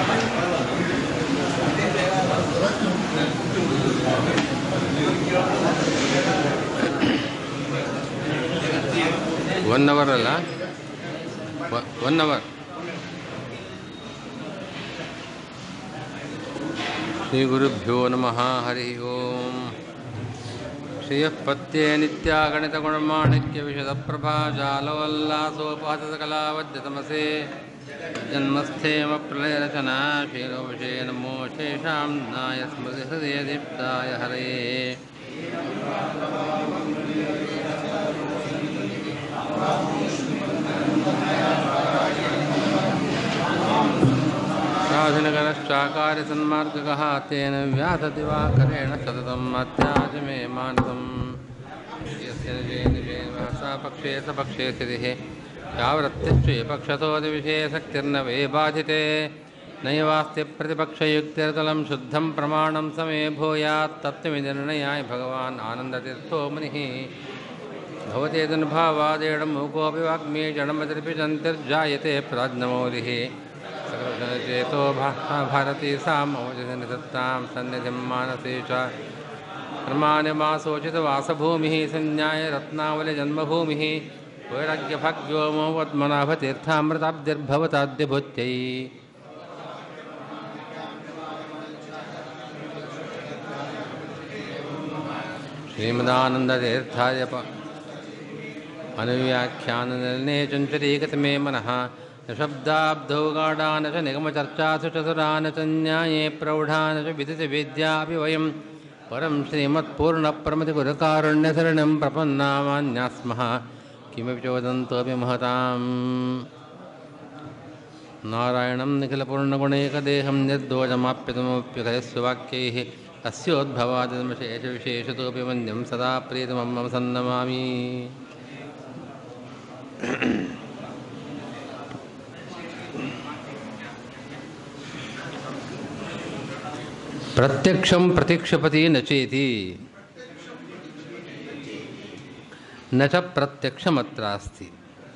One hour ಅಲ್ಲ one hour ಶ್ರೀ ಗುರುಭ್ಯೋ ನಮಃ ಹರಿ ಓಂ ಶ್ರೀಯಃಪತ್ಯೆ ನಿತ್ಯಾಗಣಿತಗುಣಮಾಣಿಕ್ಯ ವಿಶದಪ್ರಭಾ ಜಾಲವಲ್ಲಾಸೋಪಹತಕಲಾವದ್ಯತಮಸೆ ಜನ್ಮಸ್ಥೇಮ ಪ್ರಳಯರಚನಾ ಶೀಲೋ ವಿಷಯ ನಮೋ ಶೇಷಾಂ ನಾಯ ಸ್ಮೃತಿ ಹೃದಯ ದೀಪ್ತಾಯ ಹರೇ साधनगरश्चाकार्यसन्मार्गकः तेन व्यासदिवाकरेण सततं अत्याज मे मानसं यस्य निजेन निजेन सा पक्षे स पक्षे स्थितिः यावृत्तिश्चे पक्षतोदिविषये शक्तिर्न वे बाधिते नैवास्ति प्रतिपक्षयुक्तिर्तलं शुद्धं प्रमाणं समे भूयात् तत्त्वविनिर्णयाय भगवान् आनन्दतीर्थो मुनिः भवतेदनुभावादेडमुकोऽपि वाग्मी जडमतिरपि जन्तिर्जायते प्राज्ञमौलिः सकलजनचेतो भा भारती सा मौजनिधत्तां सन्निधिं मानसे च कर्माण्यमासोचितवासभूमिः संज्ञाय रत्नावलिजन्मभूमिः वैराग्यभाग्योमो वद्मनाभतीर्थामृताब्धिर्भवताद्यभूत्यै श्रीमदानन्दतीर्थाय प अनुव्याख्याननिर्णे चञ्चरीगतमे मनः न शब्दाब्धौ गाढा न च निगमचर्चासु चतुरा न च न्याये प्रौढा न च विदितविद्यापि वयं परं श्रीमत्पूर्णप्रमतिगुरुकारुण्यशरणं प्रपन्नामान्या स्मः किमपि चोदन्तोऽपि महताम् नारायणं निखिलपूर्णगुणैकदेहं निर्दोषमाप्यतमोऽप्यखयस्व वाक्यैः अस्योद्भवादिमशेषविशेषतोऽपि वन्द्यं सदा प्रीतमं मम सन्नमामि प्रत्यक्षं प्रतीक्षपति न चेति न च प्रत्यक्षमत्रास्ति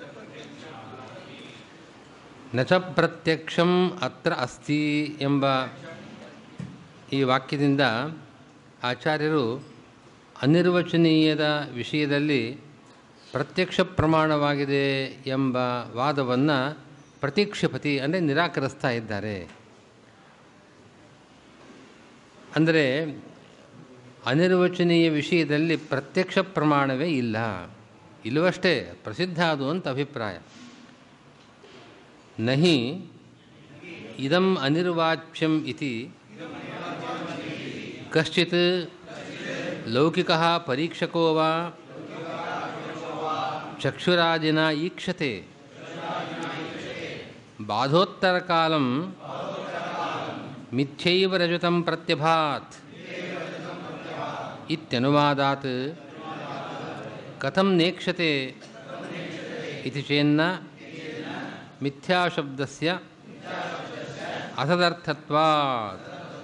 ನ ಚ ಪ್ರತ್ಯಕ್ಷಂ ಅತ್ರ ಅಸ್ತಿ ಎಂಬ ಈ ವಾಕ್ಯದಿಂದ ಆಚಾರ್ಯರು ಅನಿರ್ವಚನೀಯದ ವಿಷಯದಲ್ಲಿ ಪ್ರತ್ಯಕ್ಷ ಪ್ರಮಾಣವಾಗಿದೆ ಎಂಬ ವಾದವನ್ನು ಪ್ರತೀಕ್ಷಪತಿ ಅಂದರೆ ನಿರಾಕರಿಸ್ತಾ ಇದ್ದಾರೆ ಅಂದರೆ ಅನಿರ್ವಚನೀಯ ವಿಷಯದಲ್ಲಿ ಪ್ರತ್ಯಕ್ಷ ಪ್ರಮಾಣವೇ ಇಲ್ಲ ಇಲ್ಲವಷ್ಟೇ ಪ್ರಸಿದ್ಧ ಅದು ಅಂತ ಅಭಿಪ್ರಾಯ ನಹಿ ಇದಂ ಅನಿರ್ವಾಚ್ಯಂ ಇತಿ ಕಶ್ಚಿತ್ ಲೌಕಿಕ ಪರೀಕ್ಷಕೋ ವಾ ಚಕ್ಷುರಾದಿನ ಈಕ್ಷತೆ ಬಾಧೋತ್ತರಕಾಲಂ ಮಿಥ್ಯೈವ ರಜತಂ ಪ್ರತ್ಯಭಾತ್ ಇತ್ಯನುವಾದಾತ್ ಕಥಂ ನೇಕ್ಷತೆ ಇತಿ ಚೇನ್ನ ಮಿಥ್ಯಾಶಬ್ದಸ್ಯ ಅಸದರ್ಥತ್ವಾತ್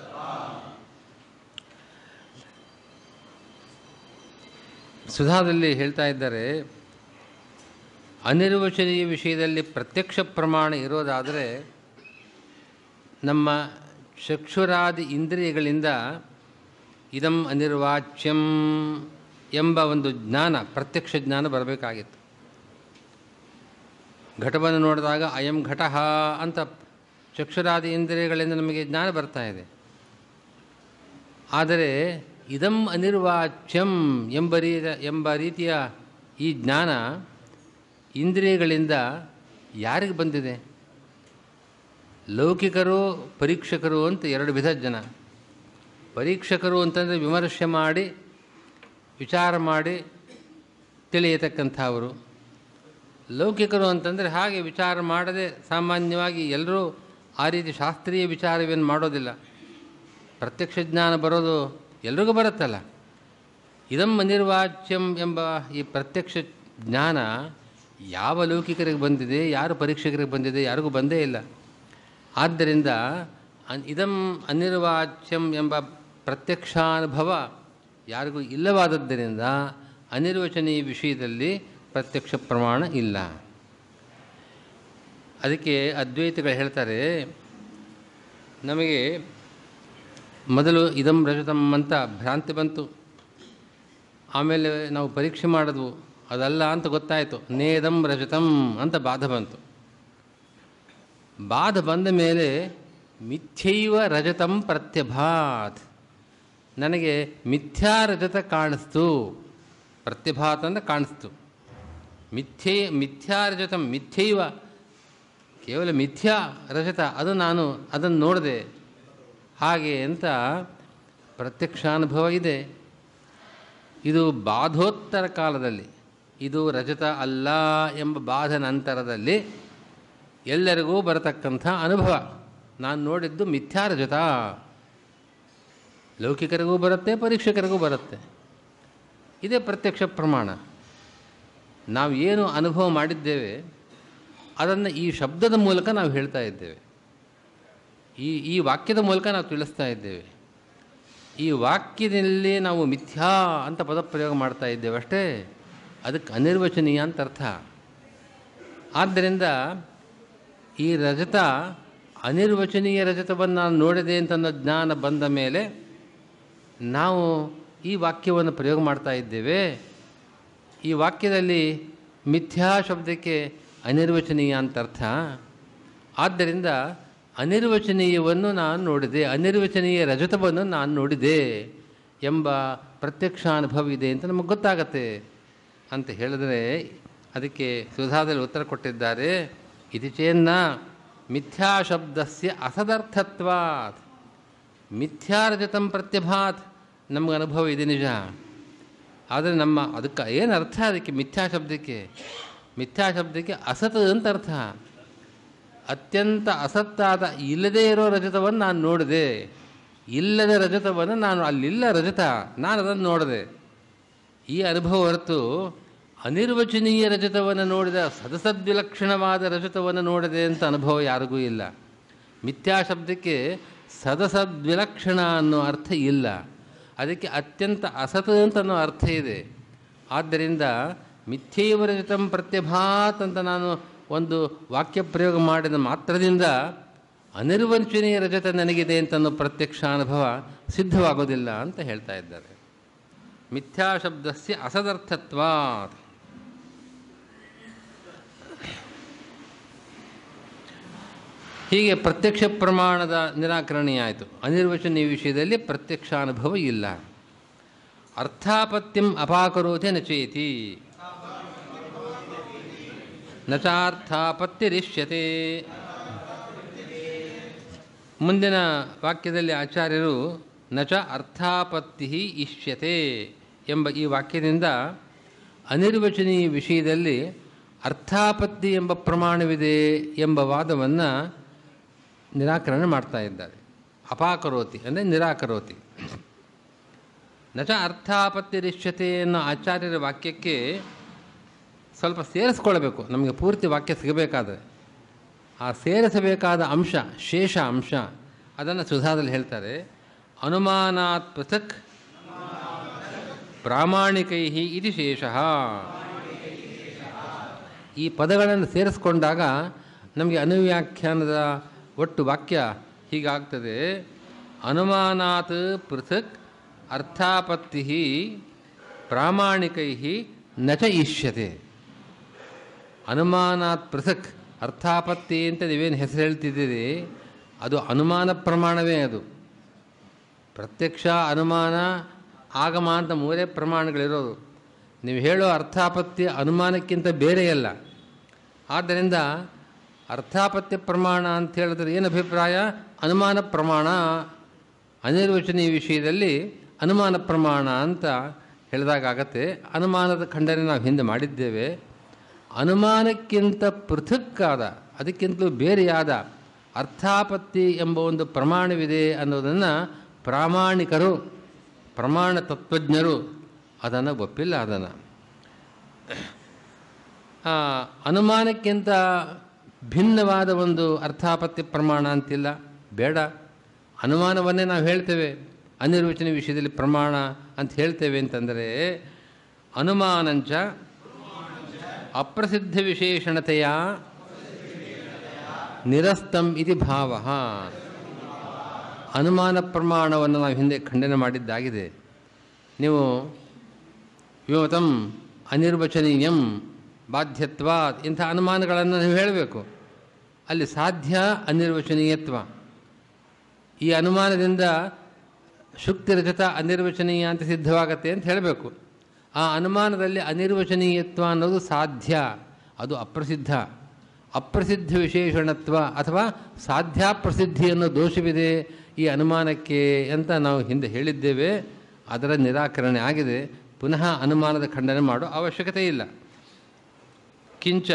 ಸುಧಾದಲ್ಲಿ ಹೇಳ್ತಾ ಇದ್ದಾರೆ ಅನಿರ್ವಚನೀಯ ವಿಷಯದಲ್ಲಿ ಪ್ರತ್ಯಕ್ಷ ಪ್ರಮಾಣ ಇರೋದಾದರೆ ನಮ್ಮ ಚಕ್ಷುರಾದಿ ಇಂದ್ರಿಯಗಳಿಂದ ಇದಂ ಅನಿರ್ವಾಚ್ಯಂ ಎಂಬ ಒಂದು ಜ್ಞಾನ ಪ್ರತ್ಯಕ್ಷ ಜ್ಞಾನ ಬರಬೇಕಾಗಿತ್ತು ಘಟವನ್ನು ನೋಡಿದಾಗ ಅಯಂ ಘಟ ಅಂತ ಚಕ್ಷುರಾದಿ ಇಂದ್ರಿಯಗಳಿಂದ ನಮಗೆ ಜ್ಞಾನ ಬರ್ತಾ ಇದೆ ಆದರೆ ಇದಂ ಅನಿರ್ವಾಚ್ಯಂ ಎಂಬ ರೀತಿಯ ಎಂಬ ರೀತಿಯ ಈ ಜ್ಞಾನ ಇಂದ್ರಿಯಗಳಿಂದ ಯಾರಿಗೆ ಬಂದಿದೆ ಲೌಕಿಕರು ಪರೀಕ್ಷಕರು ಅಂತ ಎರಡು ವಿಧ ಜನ ಪರೀಕ್ಷಕರು ಅಂತಂದರೆ ವಿಮರ್ಶೆ ಮಾಡಿ ವಿಚಾರ ಮಾಡಿ ತಿಳಿಯತಕ್ಕಂಥವರು ಲೌಕಿಕರು ಅಂತಂದರೆ ಹಾಗೆ ವಿಚಾರ ಮಾಡದೆ ಸಾಮಾನ್ಯವಾಗಿ ಎಲ್ಲರೂ ಆ ರೀತಿ ಶಾಸ್ತ್ರೀಯ ವಿಚಾರವೇನು ಮಾಡೋದಿಲ್ಲ ಪ್ರತ್ಯಕ್ಷ ಜ್ಞಾನ ಬರೋದು ಎಲ್ರಿಗೂ ಬರುತ್ತಲ್ಲ ಇದಂ ಅನಿರ್ವಾಚ್ಯಂ ಎಂಬ ಈ ಪ್ರತ್ಯಕ್ಷ ಜ್ಞಾನ ಯಾವ ಲೌಕಿಕರಿಗೆ ಬಂದಿದೆ ಯಾರು ಪರೀಕ್ಷಕರಿಗೆ ಬಂದಿದೆ ಯಾರಿಗೂ ಬಂದೇ ಇಲ್ಲ ಆದ್ದರಿಂದ ಅನ್ ಇದಂ ಅನಿರ್ವಾಚ್ಯಂ ಎಂಬ ಪ್ರತ್ಯಕ್ಷಾನುಭವ ಯಾರಿಗೂ ಇಲ್ಲವಾದದ್ದರಿಂದ ಅನಿರ್ವಚನೀಯ ವಿಷಯದಲ್ಲಿ ಪ್ರತ್ಯಕ್ಷ ಪ್ರಮಾಣ ಇಲ್ಲ ಅದಕ್ಕೆ ಅದ್ವೈತಗಳು ಹೇಳ್ತಾರೆ ನಮಗೆ ಮೊದಲು ಇದಂ ರಜತಂ ಅಂತ ಭ್ರಾಂತಿ ಬಂತು ಆಮೇಲೆ ನಾವು ಪರೀಕ್ಷೆ ಮಾಡಿದ್ವು ಅದಲ್ಲ ಅಂತ ಗೊತ್ತಾಯಿತು ನೇದಂ ರಜತಂ ಅಂತ ಬಾಧ ಬಂತು ಬಾಧ ಬಂದ ಮೇಲೆ ಮಿಥ್ಯೈವ ರಜತಂ ಪ್ರತ್ಯಭಾತ್ ನನಗೆ ಮಿಥ್ಯಾ ರಜತ ಕಾಣಿಸ್ತು ಪ್ರತ್ಯಭಾತ್ ಅಂತ ಕಾಣಿಸ್ತು ಮಿಥ್ಯೆ ಮಿಥ್ಯಾ ರಜತಂ ಮಿಥ್ಯೈವ ಕೇವಲ ಮಿಥ್ಯಾ ರಜತ ಅದು ನಾನು ಅದನ್ನು ನೋಡಿದೆ ಹಾಗೆ ಅಂತ ಪ್ರತ್ಯಕ್ಷಾನುಭವ ಇದೆ ಇದು ಬಾಧೋತ್ತರ ಕಾಲದಲ್ಲಿ ಇದು ರಜತ ಅಲ್ಲ ಎಂಬ ಬಾಧ ನಂತರದಲ್ಲಿ ಎಲ್ಲರಿಗೂ ಬರತಕ್ಕಂಥ ಅನುಭವ ನಾನು ನೋಡಿದ್ದು ಮಿಥ್ಯಾ ರಜತ ಲೌಕಿಕರಿಗೂ ಬರುತ್ತೆ ಪರೀಕ್ಷಕರಿಗೂ ಬರುತ್ತೆ ಇದೇ ಪ್ರತ್ಯಕ್ಷ ಪ್ರಮಾಣ ನಾವು ಏನು ಅನುಭವ ಮಾಡಿದ್ದೇವೆ ಅದನ್ನು ಈ ಶಬ್ದದ ಮೂಲಕ ನಾವು ಹೇಳ್ತಾ ಇದ್ದೇವೆ ಈ ಈ ವಾಕ್ಯದ ಮೂಲಕ ನಾವು ತಿಳಿಸ್ತಾ ಇದ್ದೇವೆ ಈ ವಾಕ್ಯದಲ್ಲಿ ನಾವು ಮಿಥ್ಯಾ ಅಂತ ಪದಪ್ರಯೋಗ ಮಾಡ್ತಾ ಇದ್ದೇವೆ ಅಷ್ಟೇ ಅದಕ್ಕೆ ಅನಿರ್ವಚನೀಯ ಅಂತ ಅರ್ಥ ಆದ್ದರಿಂದ ಈ ರಜತ ಅನಿರ್ವಚನೀಯ ರಜತವನ್ನು ನಾನು ನೋಡಿದೆ ಅಂತ ಅನ್ನೋ ಜ್ಞಾನ ಬಂದ ಮೇಲೆ ನಾವು ಈ ವಾಕ್ಯವನ್ನು ಪ್ರಯೋಗ ಮಾಡ್ತಾ ಇದ್ದೇವೆ ಈ ವಾಕ್ಯದಲ್ಲಿ ಮಿಥ್ಯಾ ಶಬ್ದಕ್ಕೆ ಅನಿರ್ವಚನೀಯ ಅಂತ ಅರ್ಥ ಆದ್ದರಿಂದ ಅನಿರ್ವಚನೀಯವನ್ನು ನಾನು ನೋಡಿದೆ ಅನಿರ್ವಚನೀಯ ರಜತವನ್ನು ನಾನು ನೋಡಿದೆ ಎಂಬ ಪ್ರತ್ಯಕ್ಷಾನುಭವ ಇದೆ ಅಂತ ನಮಗೆ ಗೊತ್ತಾಗತ್ತೆ ಅಂತ ಹೇಳಿದ್ರೆ ಅದಕ್ಕೆ ಸುಧಾದಲ್ಲಿ ಉತ್ತರ ಕೊಟ್ಟಿದ್ದಾರೆ ಇದು ಚೇನ್ನ ಮಿಥ್ಯಾ ಶಬ್ದಸ್ಯ ಅಸದರ್ಥತ್ವಾತ್ ಮಿಥ್ಯಾರಜತಂ ಪ್ರತ್ಯಭಾತ್ ನಮಗೆ ಅನುಭವ ಇದೆ ನಿಜ ಆದರೆ ನಮ್ಮ ಅದಕ್ಕೆ ಏನು ಅರ್ಥ ಅದಕ್ಕೆ ಮಿಥ್ಯಾ ಶಬ್ದಕ್ಕೆ ಮಿಥ್ಯಾ ಶಬ್ದಕ್ಕೆ ಅಸತ್ ಅಂತ ಅರ್ಥ ಅತ್ಯಂತ ಅಸತ್ತಾದ ಇಲ್ಲದೇ ಇರೋ ರಜತವನ್ನು ನಾನು ನೋಡಿದೆ ಇಲ್ಲದ ರಜತವನ್ನು ನಾನು ಅಲ್ಲಿಲ್ಲ ರಜತ ನಾನು ಅದನ್ನು ನೋಡಿದೆ ಈ ಅನುಭವ ಹೊರತು ಅನಿರ್ವಚನೀಯ ರಜತವನ್ನು ನೋಡಿದ ಸದಸದ್ವಿಲಕ್ಷಣವಾದ ರಜತವನ್ನು ನೋಡಿದೆ ಅಂತ ಅನುಭವ ಯಾರಿಗೂ ಇಲ್ಲ ಮಿಥ್ಯಾ ಶಬ್ದಕ್ಕೆ ಸದಸದ್ವಿಲಕ್ಷಣ ಅನ್ನೋ ಅರ್ಥ ಇಲ್ಲ ಅದಕ್ಕೆ ಅತ್ಯಂತ ಅಸತ್ ಅಂತ ಅನ್ನೋ ಅರ್ಥ ಇದೆ ಆದ್ದರಿಂದ ಮಿಥ್ಯೈವ ರಜತಂ ಪ್ರತ್ಯಭಾತ್ ಅಂತ ನಾನು ಒಂದು ವಾಕ್ಯ ಪ್ರಯೋಗ ಮಾಡಿದ ಮಾತ್ರದಿಂದ ಅನಿರ್ವಂಚನೀಯ ರಜತ ನನಗಿದೆ ಅಂತ ಅನ್ನೋ ಪ್ರತ್ಯಕ್ಷ ಅನುಭವ ಸಿದ್ಧವಾಗೋದಿಲ್ಲ ಅಂತ ಹೇಳ್ತಾ ಇದ್ದಾರೆ ಮಿಥ್ಯಾ ಶಬ್ದಸ್ಯ ಅಸದರ್ಥತ್ವಾತ್ ಹೀಗೆ ಪ್ರತ್ಯಕ್ಷ ಪ್ರಮಾಣದ ನಿರಾಕರಣೆಯಾಯಿತು ಅನಿರ್ವಚನೀಯ ವಿಷಯದಲ್ಲಿ ಪ್ರತ್ಯಕ್ಷಾನುಭವ ಇಲ್ಲ ಅರ್ಥಾಪತ್ಯಂ ಅಪಾಕರೋತೆ ನಚೇತಿ ನಚಾರ್ಥಾಪತ್ತಿರಿಷ್ಯತೆ ಮುಂದಿನ ವಾಕ್ಯದಲ್ಲಿ ಆಚಾರ್ಯರು ನಚ ಅರ್ಥಾಪತ್ತಿ ಇಷ್ಯತೆ ಎಂಬ ಈ ವಾಕ್ಯದಿಂದ ಅನಿರ್ವಚನೀಯ ವಿಷಯದಲ್ಲಿ ಅರ್ಥಾಪತ್ತಿ ಎಂಬ ಪ್ರಮಾಣವಿದೆ ಎಂಬ ವಾದವನ್ನು ನಿರಾಕರಣೆ ಮಾಡ್ತಾ ಇದ್ದಾರೆ ಅಪಾಕರೋತಿ ಅಂದರೆ ನಿರಾಕರೋತಿ ನಚ ಅರ್ಥಾಪತ್ತಿರಿಷ್ಯತೆ ಅನ್ನೋ ಆಚಾರ್ಯರ ವಾಕ್ಯಕ್ಕೆ ಸ್ವಲ್ಪ ಸೇರಿಸ್ಕೊಳ್ಬೇಕು ನಮಗೆ ಪೂರ್ತಿ ವಾಕ್ಯ ಸಿಗಬೇಕಾದ್ರೆ ಆ ಸೇರಿಸಬೇಕಾದ ಅಂಶ ಶೇಷ ಅಂಶ ಅದನ್ನು ಸುಧಾದಲ್ಲಿ ಹೇಳ್ತಾರೆ ಅನುಮಾನಾತ್ ಪೃಥಕ್ ಪ್ರಾಮಾಣಿಕೈ ಇದು ಶೇಷ ಈ ಪದಗಳನ್ನು ಸೇರಿಸ್ಕೊಂಡಾಗ ನಮಗೆ ಅನುವ್ಯಾಖ್ಯಾನದ ಒಟ್ಟು ವಾಕ್ಯ ಹೀಗಾಗ್ತದೆ ಅನುಮಾನಾತ್ ಪೃಥಕ್ ಅರ್ಥಾಪತ್ತಿ ಪ್ರಾಮಾಣಿಕೈ ನಚ ಇಷ್ಯತೆ ಅನುಮಾನಾತ್ ಪೃಥಕ್ ಅರ್ಥಾಪತ್ತಿ ಅಂತ ನೀವೇನು ಹೆಸರು ಹೇಳ್ತಿದ್ದೀರಿ ಅದು ಅನುಮಾನ ಪ್ರಮಾಣವೇ ಅದು ಪ್ರತ್ಯಕ್ಷ ಅನುಮಾನ ಆಗಮ ಅಂತ ಮೂರೇ ಪ್ರಮಾಣಗಳಿರೋದು ನೀವು ಹೇಳೋ ಅರ್ಥಾಪತ್ತಿ ಅನುಮಾನಕ್ಕಿಂತ ಬೇರೆಯಲ್ಲ ಆದ್ದರಿಂದ ಅರ್ಥಾಪತ್ಯ ಪ್ರಮಾಣ ಅಂತ ಹೇಳಿದ್ರೆ ಏನು ಅಭಿಪ್ರಾಯ ಅನುಮಾನ ಪ್ರಮಾಣ ಅನಿರ್ವಚನೀಯ ವಿಷಯದಲ್ಲಿ ಅನುಮಾನ ಪ್ರಮಾಣ ಅಂತ ಹೇಳಿದಾಗತ್ತೆ ಅನುಮಾನದ ಖಂಡನೆ ನಾವು ಹಿಂದೆ ಮಾಡಿದ್ದೇವೆ ಅನುಮಾನಕ್ಕಿಂತ ಪೃಥಕ್ಕಾದ ಅದಕ್ಕಿಂತಲೂ ಬೇರೆಯಾದ ಅರ್ಥಾಪತ್ತಿ ಎಂಬ ಒಂದು ಪ್ರಮಾಣವಿದೆ ಅನ್ನೋದನ್ನು ಪ್ರಾಮಾಣಿಕರು ಪ್ರಮಾಣ ತತ್ವಜ್ಞರು ಅದನ್ನು ಒಪ್ಪಿಲ್ಲ ಅದನ್ನು ಅನುಮಾನಕ್ಕಿಂತ ಭಿನ್ನವಾದ ಒಂದು ಅರ್ಥಾಪತ್ತಿ ಪ್ರಮಾಣ ಅಂತಿಲ್ಲ ಬೇಡ ಅನುಮಾನವನ್ನೇ ನಾವು ಹೇಳ್ತೇವೆ ಅನಿರ್ವಚನ ವಿಷಯದಲ್ಲಿ ಪ್ರಮಾಣ ಅಂತ ಹೇಳ್ತೇವೆ ಅಂತಂದರೆ ಅನುಮಾನಂಚ ಅಪ್ರಸಿದ್ಧ ವಿಶೇಷಣತೆಯ ನಿರಸ್ತಂ ಇತಿ ಭಾವ ಅನುಮಾನ ಪ್ರಮಾಣವನ್ನು ನಾವು ಹಿಂದೆ ಖಂಡನೆ ಮಾಡಿದ್ದಾಗಿದೆ ನೀವು ವಿಮತಂ ಅನಿರ್ವಚನೀಯಂ ಬಾಧ್ಯತ್ವ ಇಂಥ ಅನುಮಾನಗಳನ್ನು ನೀವು ಹೇಳಬೇಕು ಅಲ್ಲಿ ಸಾಧ್ಯ ಅನಿರ್ವಚನೀಯತ್ವ ಈ ಅನುಮಾನದಿಂದ ಶುಕ್ತಿ ರಜತ ಅನಿರ್ವಚನೀಯ ಅಂತ ಸಿದ್ಧವಾಗತ್ತೆ ಅಂತ ಹೇಳಬೇಕು ಆ ಅನುಮಾನದಲ್ಲಿ ಅನಿರ್ವಚನೀಯತ್ವ ಅನ್ನೋದು ಸಾಧ್ಯ ಅದು ಅಪ್ರಸಿದ್ಧ ಅಪ್ರಸಿದ್ಧ ವಿಶೇಷಣತ್ವ ಅಥವಾ ಸಾಧ್ಯಾಪ್ರಸಿದ್ಧಿ ಅನ್ನೋ ದೋಷವಿದೆ ಈ ಅನುಮಾನಕ್ಕೆ ಅಂತ ನಾವು ಹಿಂದೆ ಹೇಳಿದ್ದೇವೆ ಅದರ ನಿರಾಕರಣೆ ಆಗಿದೆ ಪುನಃ ಅನುಮಾನದ ಖಂಡನೆ ಮಾಡೋ ಅವಶ್ಯಕತೆ ಇಲ್ಲ ಕಿಂಚ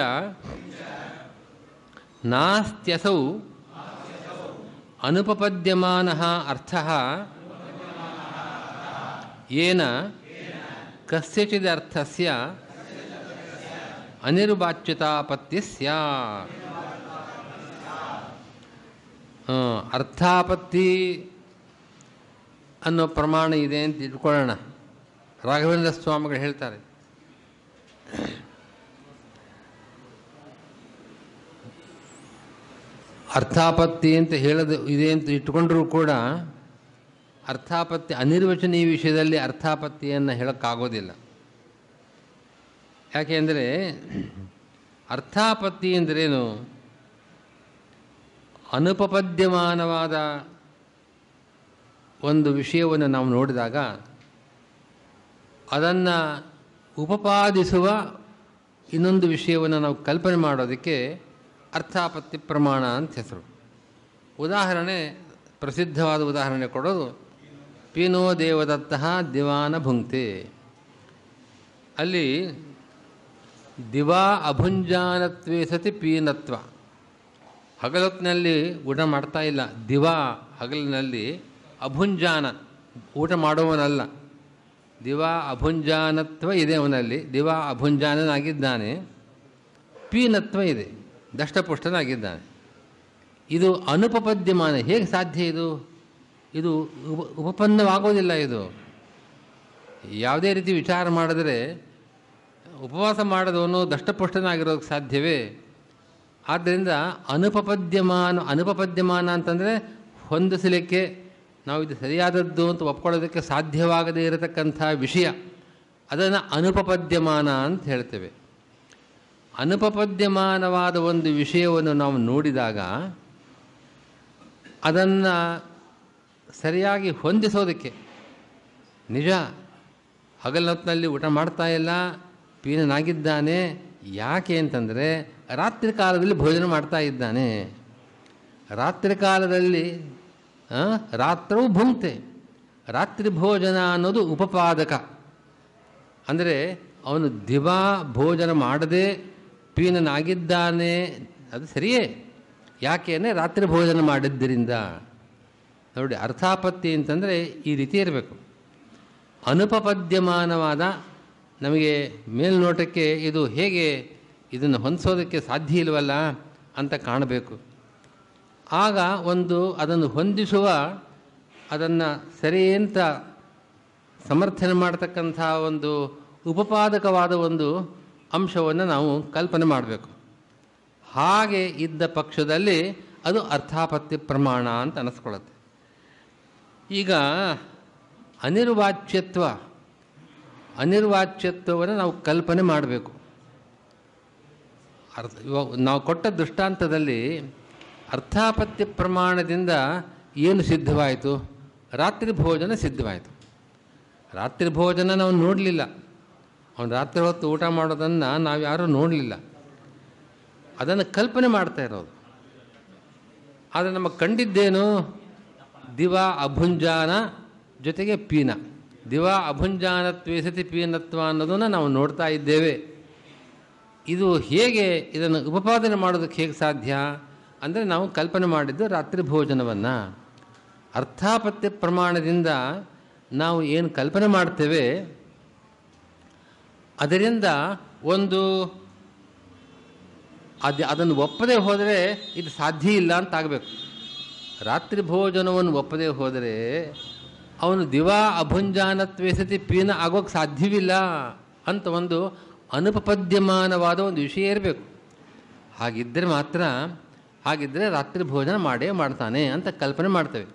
ನಾಸ್ತ್ಯಸೌ ಅನುಪಪದ್ಯಮಾನ ಅರ್ಥ ಏನ ಕಸ್ಯಚಿದರ್ಥಸ್ಯ ಅನಿರ್ವಾಚ್ಯತಾಪತ್ತಿ ಸ್ಯಾತ್ ಆ, ಅರ್ಥಾಪತ್ತಿ ಅನ್ನೋ ಪ್ರಮಾಣ ಇದೆ ಅಂತ ಇಟ್ಕೊಳ್ಳೋಣ ರಾಘವೇಂದ್ರ ಸ್ವಾಮಿಗಳು ಹೇಳ್ತಾರೆ ಅರ್ಥಾಪತ್ತಿ ಅಂತ ಹೇಳೋದು ಇದೆ ಅಂತ ಇಟ್ಕೊಂಡ್ರೂ ಕೂಡ ಅರ್ಥಾಪತ್ತಿ ಅನಿರ್ವಚನೀಯ ವಿಷಯದಲ್ಲಿ ಅರ್ಥಾಪತ್ತಿಯನ್ನು ಹೇಳೋಕ್ಕಾಗೋದಿಲ್ಲ ಯಾಕೆಂದರೆ ಅರ್ಥಾಪತ್ತಿ ಅಂದ್ರೇನು ಅನುಪಪದ್ಯಮಾನವಾದ ಒಂದು ವಿಷಯವನ್ನು ನಾವು ನೋಡಿದಾಗ ಅದನ್ನು ಉಪಪಾದಿಸುವ ಇನ್ನೊಂದು ವಿಷಯವನ್ನು ನಾವು ಕಲ್ಪನೆ ಮಾಡೋದಕ್ಕೆ ಅರ್ಥಾಪತ್ತಿ ಪ್ರಮಾಣ ಅಂತ ಹೆಸರು ಉದಾಹರಣೆ ಪ್ರಸಿದ್ಧವಾದ ಉದಾಹರಣೆ ಕೊಡೋದು ಪೀನೋ ದೇವದತ್ತಃ ದಿವಾನ ಭುಂಕ್ತೆ ಅಲ್ಲಿ ದಿವಾ ಅಭುಂಜಾನತ್ವೇ ಸತಿ ಪೀನತ್ವ ಹಗಲೊತ್ತಿನಲ್ಲಿ ಊಟ ಮಾಡ್ತಾ ಇಲ್ಲ ದಿವಾ ಹಗಲಿನಲ್ಲಿ ಅಭುಂಜಾನ ಊಟ ಮಾಡುವವನಲ್ಲ ದಿವಾ ಅಭುಂಜಾನತ್ವ ಇದೆ ಅವನಲ್ಲಿ ದಿವಾ ಅಭುಂಜಾನನಾಗಿದ್ದಾನೆ ಪೀನತ್ವ ಇದೆ ದಷ್ಟಪುಷ್ಟನಾಗಿದ್ದಾನೆ ಇದು ಅನುಪಪದ್ಯಮಾನ ಹೇಗೆ ಸಾಧ್ಯ ಇದು ಇದು ಉಪ ಉಪಪನ್ನವಾಗೋದಿಲ್ಲ ಇದು ಯಾವುದೇ ರೀತಿ ವಿಚಾರ ಮಾಡಿದ್ರೆ ಉಪವಾಸ ಮಾಡದವನು ದಷ್ಟಪುಷ್ಟನಾಗಿರೋದಕ್ಕೆ ಸಾಧ್ಯವೇ ಆದ್ದರಿಂದ ಅನುಪಪದ್ಯಮಾನ ಅನುಪಪದ್ಯಮಾನ ಅಂತಂದರೆ ಹೊಂದಿಸಲಿಕ್ಕೆ ನಾವು ಇದು ಸರಿಯಾದದ್ದು ಅಂತ ಒಪ್ಕೊಳ್ಳೋದಕ್ಕೆ ಸಾಧ್ಯವಾಗದೇ ಇರತಕ್ಕಂಥ ವಿಷಯ ಅದನ್ನು ಅನುಪಪದ್ಯಮಾನ ಅಂತ ಹೇಳ್ತೇವೆ ಅನುಪಪದ್ಯಮಾನವಾದ ಒಂದು ವಿಷಯವನ್ನು ನಾವು ನೋಡಿದಾಗ ಅದನ್ನು ಸರಿಯಾಗಿ ಹೊಂದಿಸೋದಕ್ಕೆ ನಿಜ ಹಗಲೊತ್ತಿನಲ್ಲಿ ಊಟ ಮಾಡ್ತಾ ಇಲ್ಲ ಪೀನನಾಗಿದ್ದಾನೆ ಯಾಕೆ ಅಂತಂದರೆ ರಾತ್ರಿ ಕಾಲದಲ್ಲಿ ಭೋಜನ ಮಾಡ್ತಾ ಇದ್ದಾನೆ ರಾತ್ರಿ ಕಾಲದಲ್ಲಿ ಆ, ರಾತ್ರವು ಭುಂಕ್ತೆ ರಾತ್ರಿ ಭೋಜನ ಅನ್ನೋದು ಉಪಪಾದಕ ಅಂದರೆ ಅವನು ದಿವಾ ಭೋಜನ ಮಾಡದೆ ಪೀನನಾಗಿದ್ದಾನೆ ಅದು ಸರಿಯೇ ಯಾಕೆ ಅಂದರೆ ರಾತ್ರಿ ಭೋಜನ ಮಾಡಿದ್ದರಿಂದ ನೋಡಿ ಅರ್ಥಾಪತ್ತಿ ಅಂತಂದರೆ ಈ ರೀತಿ ಇರಬೇಕು ಅನುಪಪದ್ಯಮಾನವಾದ ನಮಗೆ ಮೇಲ್ನೋಟಕ್ಕೆ ಇದು ಹೇಗೆ ಇದನ್ನು ಹೊಂದಿಸೋದಕ್ಕೆ ಸಾಧ್ಯ ಇಲ್ವಲ್ಲ ಅಂತ ಕಾಣಬೇಕು ಆಗ ಒಂದು ಅದನ್ನು ಹೊಂದಿಸುವ ಅದನ್ನು ಸರಿ ಅಂತ ಸಮರ್ಥನೆ ಮಾಡತಕ್ಕಂಥ ಒಂದು ಉಪಪಾದಕವಾದ ಒಂದು ಅಂಶವನ್ನು ನಾವು ಕಲ್ಪನೆ ಮಾಡಬೇಕು ಹಾಗೆ ಇದ್ದ ಪಕ್ಷದಲ್ಲಿ ಅದು ಅರ್ಥಾಪತ್ತಿ ಪ್ರಮಾಣ ಅಂತ ಅನಿಸ್ಕೊಳ್ಳುತ್ತೆ ಈಗ ಅನಿರ್ವಾಚ್ಯತ್ವ ಅನಿರ್ವಾಚ್ಯತ್ವವನ್ನು ನಾವು ಕಲ್ಪನೆ ಮಾಡಬೇಕು ಅರ್ಥ ಇವಾಗ ನಾವು ಕೊಟ್ಟ ದೃಷ್ಟಾಂತದಲ್ಲಿ ಅರ್ಥಾಪತ್ತಿ ಪ್ರಮಾಣದಿಂದ ಏನು ಸಿದ್ಧವಾಯಿತು ರಾತ್ರಿ ಭೋಜನ ಸಿದ್ಧವಾಯಿತು ರಾತ್ರಿ ಭೋಜನ ನಾವು ನೋಡಲಿಲ್ಲ ಅವನು ರಾತ್ರಿ ಹೊತ್ತು ಊಟ ಮಾಡೋದನ್ನು ನಾವು ಯಾರೂ ನೋಡಲಿಲ್ಲ ಅದನ್ನು ಕಲ್ಪನೆ ಮಾಡ್ತಾ ಇರೋದು ಆದರೆ ನಮಗೆ ಕಂಡಿದ್ದೇನು ದಿವಾ ಅಭುಂಜಾನ ಜೊತೆಗೆ ಪೀನ ದಿವಾ ಅಭುಂಜಾನ ತ್ವೇಸತಿ ಪೀನತ್ವ ಅನ್ನೋದನ್ನು ನಾವು ನೋಡ್ತಾ ಇದ್ದೇವೆ ಇದು ಹೇಗೆ ಇದನ್ನು ಉಪಪಾದನೆ ಮಾಡೋದಕ್ಕೆ ಹೇಗೆ ಸಾಧ್ಯ ಅಂದರೆ ನಾವು ಕಲ್ಪನೆ ಮಾಡಿದ್ದು ರಾತ್ರಿ ಭೋಜನವನ್ನು ಅರ್ಥಾಪತ್ಯ ಪ್ರಮಾಣದಿಂದ ನಾವು ಏನು ಕಲ್ಪನೆ ಮಾಡ್ತೇವೆ ಅದರಿಂದ ಒಂದು ಅದು ಅದನ್ನು ಒಪ್ಪದೇ ಹೋದರೆ ಇದು ಸಾಧ್ಯ ಇಲ್ಲ ಅಂತ ಆಗಬೇಕು ರಾತ್ರಿ ಭೋಜನವನ್ನು ಒಪ್ಪದೇ ಹೋದರೆ ಅವನು ದಿವಾ ಅಭುಂಜಾನತ್ವೇಸತಿ ಪೀನ ಆಗೋಕ್ಕೆ ಸಾಧ್ಯವಿಲ್ಲ ಅಂತ ಒಂದು ಅನುಪಪದ್ಯಮಾನವಾದ ಒಂದು ವಿಷಯ ಇರಬೇಕು ಹಾಗಿದ್ದರೆ ಮಾತ್ರ ಹಾಗಿದ್ದರೆ ರಾತ್ರಿ ಭೋಜನ ಮಾಡೇ ಮಾಡ್ತಾನೆ ಅಂತ ಕಲ್ಪನೆ ಮಾಡ್ತೇವೆ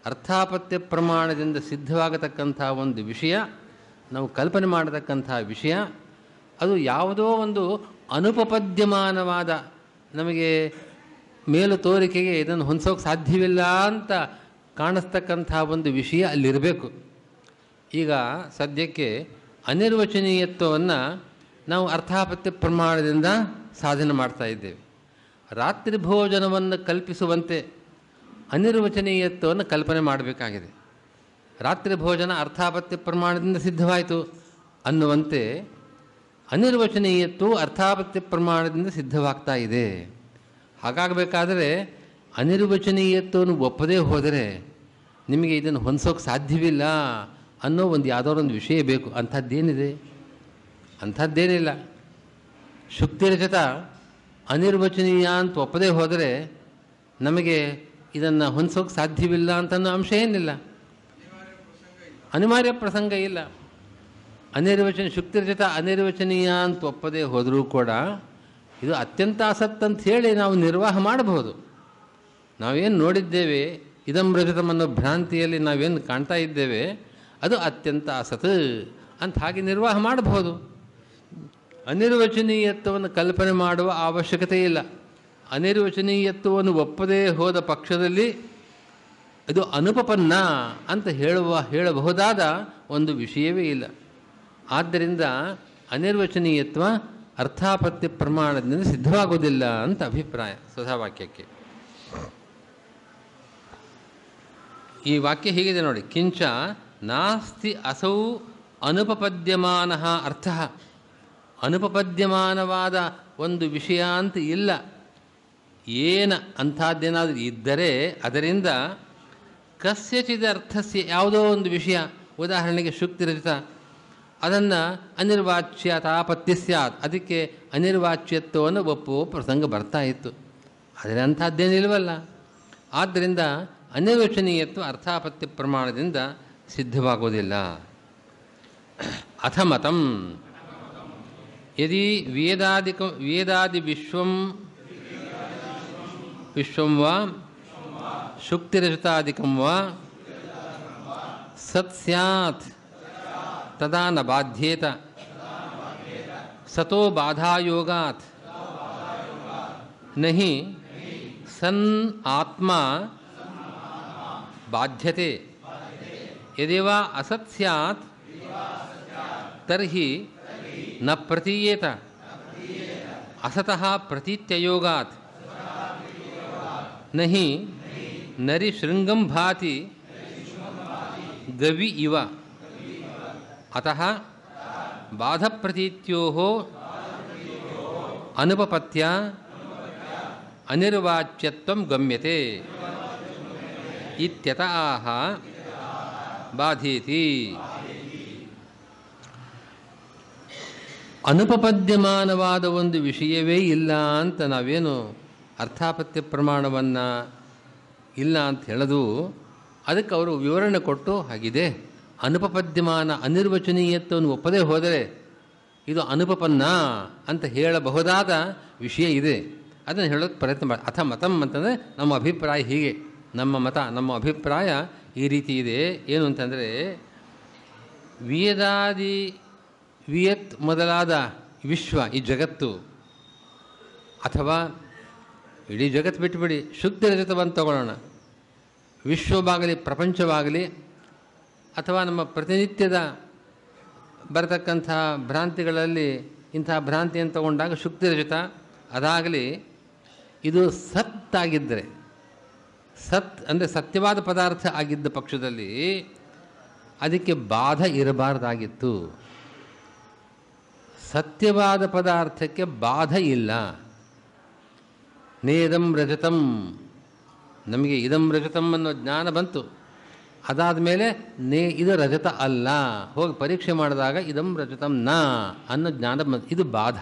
ಅರ್ಥಾಪತ್ಯ ಪ್ರಮಾಣದಿಂದ ಸಿದ್ಧವಾಗತಕ್ಕಂಥ ಒಂದು ವಿಷಯ ನಾವು ಕಲ್ಪನೆ ಮಾಡತಕ್ಕಂಥ ವಿಷಯ ಅದು ಯಾವುದೋ ಒಂದು ಅನುಪಪದ್ಯಮಾನವಾದ ನಮಗೆ ಮೇಲು ತೋರಿಕೆಗೆ ಇದನ್ನು ಹೊಂದಿಸೋಕೆ ಸಾಧ್ಯವಿಲ್ಲ ಅಂತ ಕಾಣಿಸ್ತಕ್ಕಂಥ ಒಂದು ವಿಷಯ ಅಲ್ಲಿರಬೇಕು ಈಗ ಸದ್ಯಕ್ಕೆ ಅನಿರ್ವಚನೀಯತ್ವವನ್ನು ನಾವು ಅರ್ಥಾಪತ್ಯ ಪ್ರಮಾಣದಿಂದ ಸಾಧನೆ ಮಾಡ್ತಾ ಇದ್ದೇವೆ ರಾತ್ರಿ ಭೋಜನವನ್ನು ಕಲ್ಪಿಸುವಂತೆ ಅನಿರ್ವಚನೀಯತ್ವವನ್ನು ಕಲ್ಪನೆ ಮಾಡಬೇಕಾಗಿದೆ ರಾತ್ರಿ ಭೋಜನ ಅರ್ಥಾಪತ್ಯ ಪ್ರಮಾಣದಿಂದ ಸಿದ್ಧವಾಯಿತು ಅನ್ನುವಂತೆ ಅನಿರ್ವಚನೀಯತ್ವವು ಅರ್ಥಾಪತ್ಯ ಪ್ರಮಾಣದಿಂದ ಸಿದ್ಧವಾಗ್ತಾ ಇದೆ ಹಾಗಾಗಬೇಕಾದರೆ ಅನಿರ್ವಚನೀಯತ್ವವನ್ನು ಒಪ್ಪದೇ ಹೋದರೆ ನಿಮಗೆ ಇದನ್ನು ಹೊಂದಿಸೋಕೆ ಸಾಧ್ಯವಿಲ್ಲ ಅನ್ನೋ ಒಂದು ಯಾವುದೋ ಒಂದು ವಿಷಯ ಬೇಕು ಅಂಥದ್ದೇನಿದೆ ಅಂಥದ್ದೇನಿಲ್ಲ ಶುಕ್ತಿರಜತ ಅನಿರ್ವಚನೀಯ ಅಂತ ಒಪ್ಪದೇ ಹೋದರೆ ನಮಗೆ ಇದನ್ನು ಹೊಂದಿಸೋಕೆ ಸಾಧ್ಯವಿಲ್ಲ ಅಂತನ್ನೋ ಅಂಶ ಏನಿಲ್ಲ ಅನಿವಾರ್ಯ ಪ್ರಸಂಗ ಇಲ್ಲ ಅನಿರ್ವಚನ ಶುಕ್ತಿರಜತ ಅನಿರ್ವಚನೀಯ ಅಂತ ಒಪ್ಪದೇ ಹೋದರೂ ಕೂಡ ಇದು ಅತ್ಯಂತ ಅಸತ್ ಅಂತ ಹೇಳಿ ನಾವು ನಿರ್ವಾಹ ಮಾಡಬಹುದು ನಾವೇನು ನೋಡಿದ್ದೇವೆ ಇದಂ ರಜತಂ ಅನ್ನೋ ಭ್ರಾಂತಿಯಲ್ಲಿ ನಾವೇನು ಕಾಣ್ತಾ ಇದ್ದೇವೆ ಅದು ಅತ್ಯಂತ ಅಸತ್ ಅಂತ ಹಾಗೆ ನಿರ್ವಾಹ ಮಾಡಬಹುದು ಅನಿರ್ವಚನೀಯತ್ವವನ್ನು ಕಲ್ಪನೆ ಮಾಡುವ ಅವಶ್ಯಕತೆ ಇಲ್ಲ ಅನಿರ್ವಚನೀಯತ್ವವನ್ನು ಒಪ್ಪದೇ ಹೋದ ಪಕ್ಷದಲ್ಲಿ ಇದು ಅನುಪಪನ್ನ ಅಂತ ಹೇಳುವ ಹೇಳಬಹುದಾದ ಒಂದು ವಿಷಯವೇ ಇಲ್ಲ ಆದ್ದರಿಂದ ಅನಿರ್ವಚನೀಯತ್ವ ಅರ್ಥಾಪತ್ಯ ಪ್ರಮಾಣದಿಂದ ಸಿದ್ಧವಾಗುವುದಿಲ್ಲ ಅಂತ ಅಭಿಪ್ರಾಯ ಸುಧಾವಾಕ್ಯಕ್ಕೆ ಈ ವಾಕ್ಯ ಹೀಗಿದೆ ನೋಡಿ ಕಿಂಚ ನಾಸ್ತಿ ಅಸೌ ಅನುಪಪದ್ಯಮಾನ ಅರ್ಥ ಅನುಪಪದ್ಯಮಾನವಾದ ಒಂದು ವಿಷಯ ಅಂತ ಇಲ್ಲ ಏನ ಅಂಥದ್ದೇನಾದರೂ ಇದ್ದರೆ ಅದರಿಂದ ಕಸ್ಯಚಿದ ಅರ್ಥಸ್ಯ ಯಾವುದೋ ಒಂದು ವಿಷಯ ಉದಾಹರಣೆಗೆ ಶುಕ್ತಿರಚಿತ ಅದನ್ನು ಅನಿರ್ವಾಚ್ಯ ತಾಪತ್ಯ ಸ್ಯಾತ್ ಅದಕ್ಕೆ ಅನಿರ್ವಾಚ್ಯತ್ವವನ್ನು ಒಪ್ಪುವ ಪ್ರಸಂಗ ಬರ್ತಾ ಇತ್ತು ಆದರೆ ಅಂಥದ್ದೇನಿಲ್ವಲ್ಲ ಆದ್ದರಿಂದ ಅನಿರ್ವಚನೀಯತ್ವ ಅರ್ಥಾಪತ್ಯ ಪ್ರಮಾಣದಿಂದ ಸಿದ್ಧವಾಗುವುದಿಲ್ಲ ಅಥ ಮತಂ ಯದಿ ವೇದಾದಿಕ ವೇದಾದಿ ವಿಶ್ವಂ ವಿಶ್ವಂ ವಾ ಶುಕ್ತಿರಜತಾದಿಕಂ ವಾ ಸತ್ ಸ್ಯಾತ್ ತದಾ ನ ಬಾಧ್ಯೇತ ಸತೋ ಬಾಧಾಯೋಗಾತ್ ನಹಿ ಸನ್ ಆತ್ಮ ಬಾಧ್ಯತೆ ಯದೇವ ಅಸತ್ ಸ್ಯಾತ್ ತರ್ಹಿ ನ ಪ್ರತೀಯೇತ ಅಸತಃ ಪ್ರತೀತ್ಯಯೋಗಾತ್ ನಹಿ ನರಿ ಶೃಂಗಂ ಭಾತಿ ಗವಿ ಇವ ಅತಃ ಬಾಧಪ್ರತೀತ್ಯೋ ಅನುಪಪತ್ಯ ಅನಿರ್ವಾಚ್ಯತ್ವಂ ಗಮ್ಯತೆ ಇತ್ಯತ ಆಹ ಬಾಧೀತಿ ಅನುಪಪದ್ಯಮಾನವಾದ ಒಂದು ವಿಷಯವೇ ಇಲ್ಲ ಅಂತ ನಾವೇನು ಅರ್ಥಾಪತ್ಯ ಪ್ರಮಾಣವನ್ನು ಇಲ್ಲ ಅಂತ ಹೇಳೋದು ಅದಕ್ಕೆ ಅವರು ವಿವರಣೆ ಕೊಟ್ಟು ಹಾಗಿದೆ ಅನುಪಪದ್ಯಮಾನ ಅನಿರ್ವಚನೀಯತ್ವವನ್ನು ಒಪ್ಪದೇ ಹೋದರೆ ಇದು ಅನುಪಪನ್ನ ಅಂತ ಹೇಳಬಹುದಾದ ವಿಷಯ ಇದೆ ಅದನ್ನು ಹೇಳೋಕ್ಕೆ ಪ್ರಯತ್ನ ಮಾಡಿ ಅಥ ಮತಂ ಅಂತಂದರೆ ನಮ್ಮ ಅಭಿಪ್ರಾಯ ಹೀಗೆ ನಮ್ಮ ಮತ ನಮ್ಮ ಅಭಿಪ್ರಾಯ ಈ ರೀತಿ ಇದೆ ಏನು ಅಂತಂದರೆ ವೇದಾದಿ ವಿಯತ್ ಮೊದಲಾದ ವಿಶ್ವ ಈ ಜಗತ್ತು ಅಥವಾ ಇಡೀ ಜಗತ್ತು ಬಿಟ್ಟುಬಿಡಿ ಶುದ್ಧ ರಜತವನ್ನು ತಗೊಳ್ಳೋಣ ವಿಶ್ವವಾಗಲಿ ಪ್ರಪಂಚವಾಗಲಿ ಅಥವಾ ನಮ್ಮ ಪ್ರತಿನಿತ್ಯದ ಬರತಕ್ಕಂಥ ಭ್ರಾಂತಿಗಳಲ್ಲಿ ಇಂಥ ಭ್ರಾಂತಿಯನ್ನು ತಗೊಂಡಾಗ ಶುಕ್ತಿ ರಜತ ಅದಾಗಲಿ ಇದು ಸತ್ ಆಗಿದ್ದರೆ ಸತ್ ಅಂದರೆ ಸತ್ಯವಾದ ಪದಾರ್ಥ ಆಗಿದ್ದ ಪಕ್ಷದಲ್ಲಿ ಅದಕ್ಕೆ ಬಾಧ ಇರಬಾರ್ದಾಗಿತ್ತು ಸತ್ಯವಾದ ಪದಾರ್ಥಕ್ಕೆ ಬಾಧ ಇಲ್ಲ ನೇದಂ ರಜತಂ ನಮಗೆ ಇದಂ ರಜತಂ ಅನ್ನೋ ಜ್ಞಾನ ಬಂತು ಅದಾದ ಮೇಲೆ ನೇ ಇದು ರಜತ ಅಲ್ಲ ಹೋಗಿ ಪರೀಕ್ಷೆ ಮಾಡಿದಾಗ ಇದಂ ರಜತಂ ನ ಅನ್ನೋ ಜ್ಞಾನ ಬಂತು ಇದು ಬಾಧ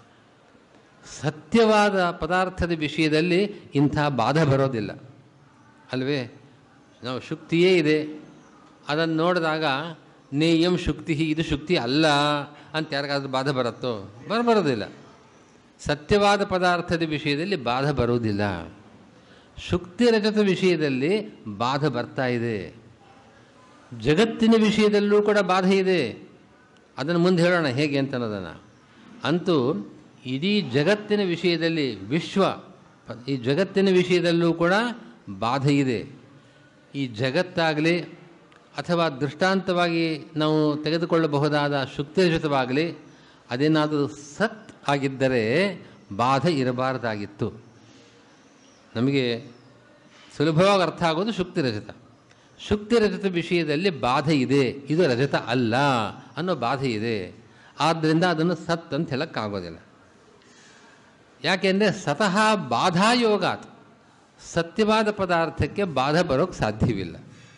ಸತ್ಯವಾದ ಪದಾರ್ಥದ ವಿಷಯದಲ್ಲಿ ಇಂಥ ಬಾಧ ಬರೋದಿಲ್ಲ ಅಲ್ವೇ ನಾವು ಶುಕ್ತಿಯೇ ಇದೆ ಅದನ್ನು ನೋಡಿದಾಗ ನೇಯಂ ಶುಕ್ತಿ ಇದು ಶುಕ್ತಿ ಅಲ್ಲ ಅಂತ ಯಾರಿಗಾದ್ರೂ ಬಾಧ ಬರುತ್ತೋ ಬರ ಬರೋದಿಲ್ಲ ಸತ್ಯವಾದ ಪದಾರ್ಥದ ವಿಷಯದಲ್ಲಿ ಬಾಧ ಬರುವುದಿಲ್ಲ ಶುಕ್ತಿ ರಜತ ವಿಷಯದಲ್ಲಿ ಬಾಧೆ ಬರ್ತಾ ಇದೆ ಜಗತ್ತಿನ ವಿಷಯದಲ್ಲೂ ಕೂಡ ಬಾಧೆ ಇದೆ ಅದನ್ನು ಮುಂದೆ ಹೇಳೋಣ ಹೇಗೆ ಅಂತ ಅನ್ನೋದನ್ನು ಅಂತೂ ಇಡೀ ಜಗತ್ತಿನ ವಿಷಯದಲ್ಲಿ ವಿಶ್ವ ಈ ಜಗತ್ತಿನ ವಿಷಯದಲ್ಲೂ ಕೂಡ ಬಾಧೆ ಇದೆ ಈ ಜಗತ್ತಾಗಲಿ ಅಥವಾ ದೃಷ್ಟಾಂತವಾಗಿ ನಾವು ತೆಗೆದುಕೊಳ್ಳಬಹುದಾದ ಶುಕ್ತಿರಜತವಾಗಲಿ ಅದೇನಾದರೂ ಸತ್ ಆಗಿದ್ದರೆ ಬಾಧೆ ಇರಬಾರ್ದಾಗಿತ್ತು ನಮಗೆ ಸುಲಭವಾಗಿ ಅರ್ಥ ಆಗೋದು ಶುಕ್ತಿ ರಜತ ಶುಕ್ತಿ ರಜತ ವಿಷಯದಲ್ಲಿ ಬಾಧೆ ಇದೆ ಇದು ರಜತ ಅಲ್ಲ ಅನ್ನೋ ಬಾಧೆ ಇದೆ ಆದ್ದರಿಂದ ಅದನ್ನು ಸತ್ ಅಂತ ಹೇಳೋಕ್ಕಾಗೋದಿಲ್ಲ ಯಾಕೆಂದರೆ ಸತಃ ಬಾಧಾಯೋಗಾತ್ ಸತ್ಯವಾದ ಪದಾರ್ಥಕ್ಕೆ ಬಾಧೆ ಬರೋಕ್ಕೆ ಸಾಧ್ಯವಿಲ್ಲ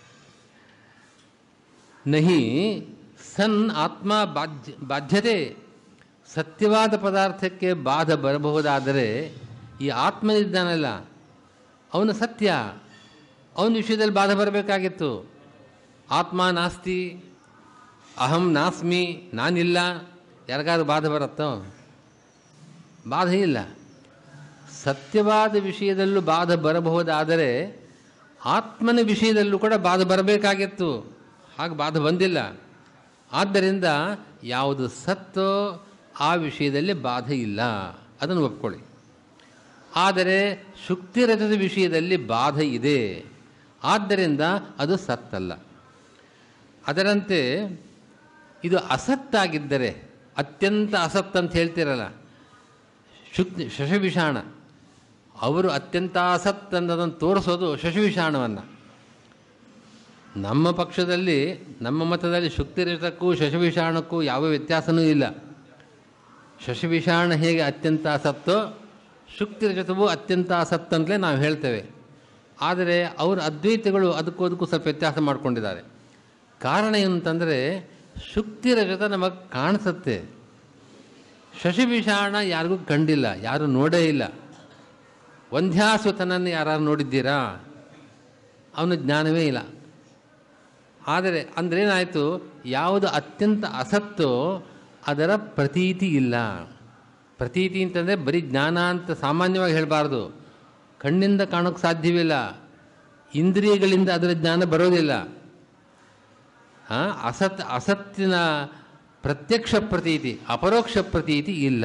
ನಹಿ ಸನ್ ಆತ್ಮ ಬಾಧ್ಯ ಬಾಧ್ಯತೆ ಸತ್ಯವಾದ ಪದಾರ್ಥಕ್ಕೆ ಬಾಧ ಬರಬಹುದಾದರೆ ಈ ಆತ್ಮನಿದ್ದಾನಲ್ಲ ಅವನು ಸತ್ಯ ಅವನ ವಿಷಯದಲ್ಲಿ ಬಾಧೆ ಬರಬೇಕಾಗಿತ್ತು ಆತ್ಮ ನಾಸ್ತಿ ಅಹಂ ನಾಸ್ಮಿ ನಾನಿಲ್ಲ ಯಾರಿಗಾದ್ರೂ ಬಾಧೆ ಬರುತ್ತೋ ಬಾಧೆ ಇಲ್ಲ ಸತ್ಯವಾದ ವಿಷಯದಲ್ಲೂ ಬಾಧೆ ಬರಬಹುದಾದರೆ ಆತ್ಮನ ವಿಷಯದಲ್ಲೂ ಕೂಡ ಬಾಧೆ ಬರಬೇಕಾಗಿತ್ತು ಹಾಗೆ ಬಾಧೆ ಬಂದಿಲ್ಲ ಆದ್ದರಿಂದ ಯಾವುದು ಸತ್ತೋ ಆ ವಿಷಯದಲ್ಲಿ ಬಾಧೆ ಇಲ್ಲ ಅದನ್ನು ಒಪ್ಕೊಳ್ಳಿ ಆದರೆ ಶುಕ್ತಿರಥದ ವಿಷಯದಲ್ಲಿ ಬಾಧೆ ಇದೆ ಆದ್ದರಿಂದ ಅದು ಸತ್ತಲ್ಲ ಅದರಂತೆ ಇದು ಅಸತ್ತಾಗಿದ್ದರೆ ಅತ್ಯಂತ ಅಸತ್ ಅಂತ ಹೇಳ್ತಿರಲ್ಲ ಶುಕ್ತಿ ಶಶವಿಷಾಣ ಅವರು ಅತ್ಯಂತ ಅಸತ್ ಅನ್ನೋದನ್ನು ತೋರಿಸೋದು ಶಶವಿಷಾಣವನ್ನು ನಮ್ಮ ಪಕ್ಷದಲ್ಲಿ ನಮ್ಮ ಮತದಲ್ಲಿ ಶುಕ್ತಿರಜತಕ್ಕೂ ಶಶವಿಷಾಣಕ್ಕೂ ಯಾವ ವ್ಯತ್ಯಾಸನೂ ಇಲ್ಲ ಶಶವಿಷಾಣ ಹೇಗೆ ಅತ್ಯಂತ ಅಸತ್ತೋ ಶುಕ್ತಿರಜತವೂ ಅತ್ಯಂತ ಅಸತ್ ಅಂತಲೇ ನಾವು ಹೇಳ್ತೇವೆ ಆದರೆ ಅವರ ಅದ್ವೈತಗಳು ಅದಕ್ಕೂ ಅದಕ್ಕೂ ಸ್ವಲ್ಪ ವ್ಯತ್ಯಾಸ ಮಾಡಿಕೊಂಡಿದ್ದಾರೆ ಕಾರಣ ಏನಂತಂದರೆ ಶುಕ್ತಿರಜತ ನಮಗೆ ಕಾಣಿಸುತ್ತೆ ಶಶಿವಿಷಾಣ ಯಾರಿಗೂ ಕಂಡಿಲ್ಲ ಯಾರೂ ನೋಡೇ ಇಲ್ಲ ವಂಧ್ಯಾಸುತನನ್ನು ಯಾರು ನೋಡಿದ್ದೀರಾ ಅವನ ಜ್ಞಾನವೇ ಇಲ್ಲ ಆದರೆ ಅಂದ್ರೇನಾಯಿತು ಯಾವುದು ಅತ್ಯಂತ ಅಸತ್ತೋ ಅದರ ಪ್ರತೀತಿ ಇಲ್ಲ ಪ್ರತೀತಿ ಅಂತಂದರೆ ಬರೀ ಜ್ಞಾನ ಅಂತ ಸಾಮಾನ್ಯವಾಗಿ ಹೇಳಬಾರ್ದು ಕಣ್ಣಿಂದ ಕಾಣೋಕ್ಕೆ ಸಾಧ್ಯವಿಲ್ಲ ಇಂದ್ರಿಯಗಳಿಂದ ಅದರ ಜ್ಞಾನ ಬರೋದಿಲ್ಲ ಹಾಂ ಅಸತ್ ಅಸತ್ತಿನ ಪ್ರತ್ಯಕ್ಷ ಪ್ರತೀತಿ ಅಪರೋಕ್ಷ ಪ್ರತೀತಿ ಇಲ್ಲ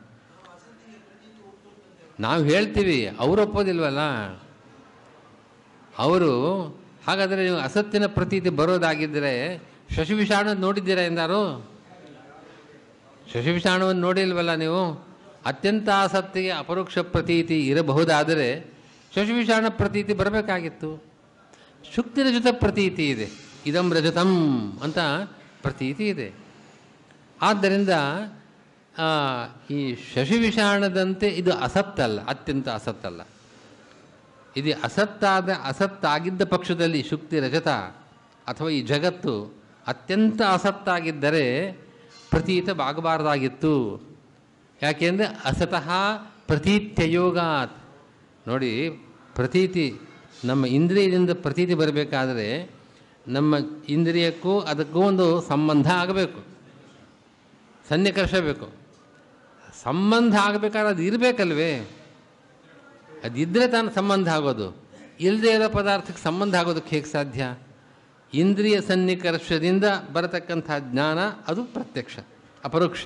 ನಾವು ಹೇಳ್ತೀವಿ ಅವರು ಒಪ್ಪೋದಿಲ್ವಲ್ಲ ಅವರು ಹಾಗಾದರೆ ನೀವು ಅಸತ್ತಿನ ಪ್ರತೀತಿ ಬರೋದಾಗಿದ್ದರೆ ಶಶಿವಿಷಾಣ ನೋಡಿದ್ದೀರಾ ಎಂದಾರು ಶಶಿವಿಷಾಣವನ್ನು ನೋಡಿಲ್ವಲ್ಲ ನೀವು ಅತ್ಯಂತ ಆಸಕ್ತಿಗೆ ಅಪರೋಕ್ಷ ಪ್ರತೀತಿ ಇರಬಹುದಾದರೆ ಶಶಿವಿಷಾಣ ಪ್ರತೀತಿ ಬರಬೇಕಾಗಿತ್ತು ಶುಕ್ತಿ ರಜತ ಪ್ರತೀತಿ ಇದೆ ಇದಂ ರಜತಂ ಅಂತ ಪ್ರತೀತಿ ಇದೆ ಆದ್ದರಿಂದ ಆ, ಈ ಶಶಿವಿಷಾಣದಂತೆ ಇದು ಅಸತ್ತಲ್ಲ ಅತ್ಯಂತ ಅಸತ್ತಲ್ಲ ಇದು ಅಸತ್ತಾದ ಅಸತ್ತಾಗಿದ್ದ ಪಕ್ಷದಲ್ಲಿ ಶುಕ್ತಿ ರಜತ ಅಥವಾ ಈ ಜಗತ್ತು ಅತ್ಯಂತ ಅಸತ್ತಾಗಿದ್ದರೆ ಪ್ರತೀತವಾಗಬಾರ್ದಾಗಿತ್ತು ಯಾಕೆಂದರೆ ಅಸತಃ ಪ್ರತೀತ್ಯಯೋಗಾತ್ ನೋಡಿ ಪ್ರತೀತಿ ನಮ್ಮ ಇಂದ್ರಿಯದಿಂದ ಪ್ರತೀತಿ ಬರಬೇಕಾದ್ರೆ ನಮ್ಮ ಇಂದ್ರಿಯಕ್ಕೂ ಅದಕ್ಕೂ ಒಂದು ಸಂಬಂಧ ಆಗಬೇಕು ಸನ್ನಿಕರ್ಷ ಬೇಕು ಸಂಬಂಧ ಆಗಬೇಕಾದ್ರೆ ಅದು ಇರಬೇಕಲ್ವೇ ಅದಿದ್ದರೆ ತಾನು ಸಂಬಂಧ ಆಗೋದು ಇಲ್ಲದೇ ಇರೋ ಪದಾರ್ಥಕ್ಕೆ ಸಂಬಂಧ ಆಗೋದಕ್ಕೆ ಹೇಗೆ ಸಾಧ್ಯ ಇಂದ್ರಿಯ ಸನ್ನಿಕರ್ಷದಿಂದ ಬರತಕ್ಕಂಥ ಜ್ಞಾನ ಅದು ಪ್ರತ್ಯಕ್ಷ ಅಪರೋಕ್ಷ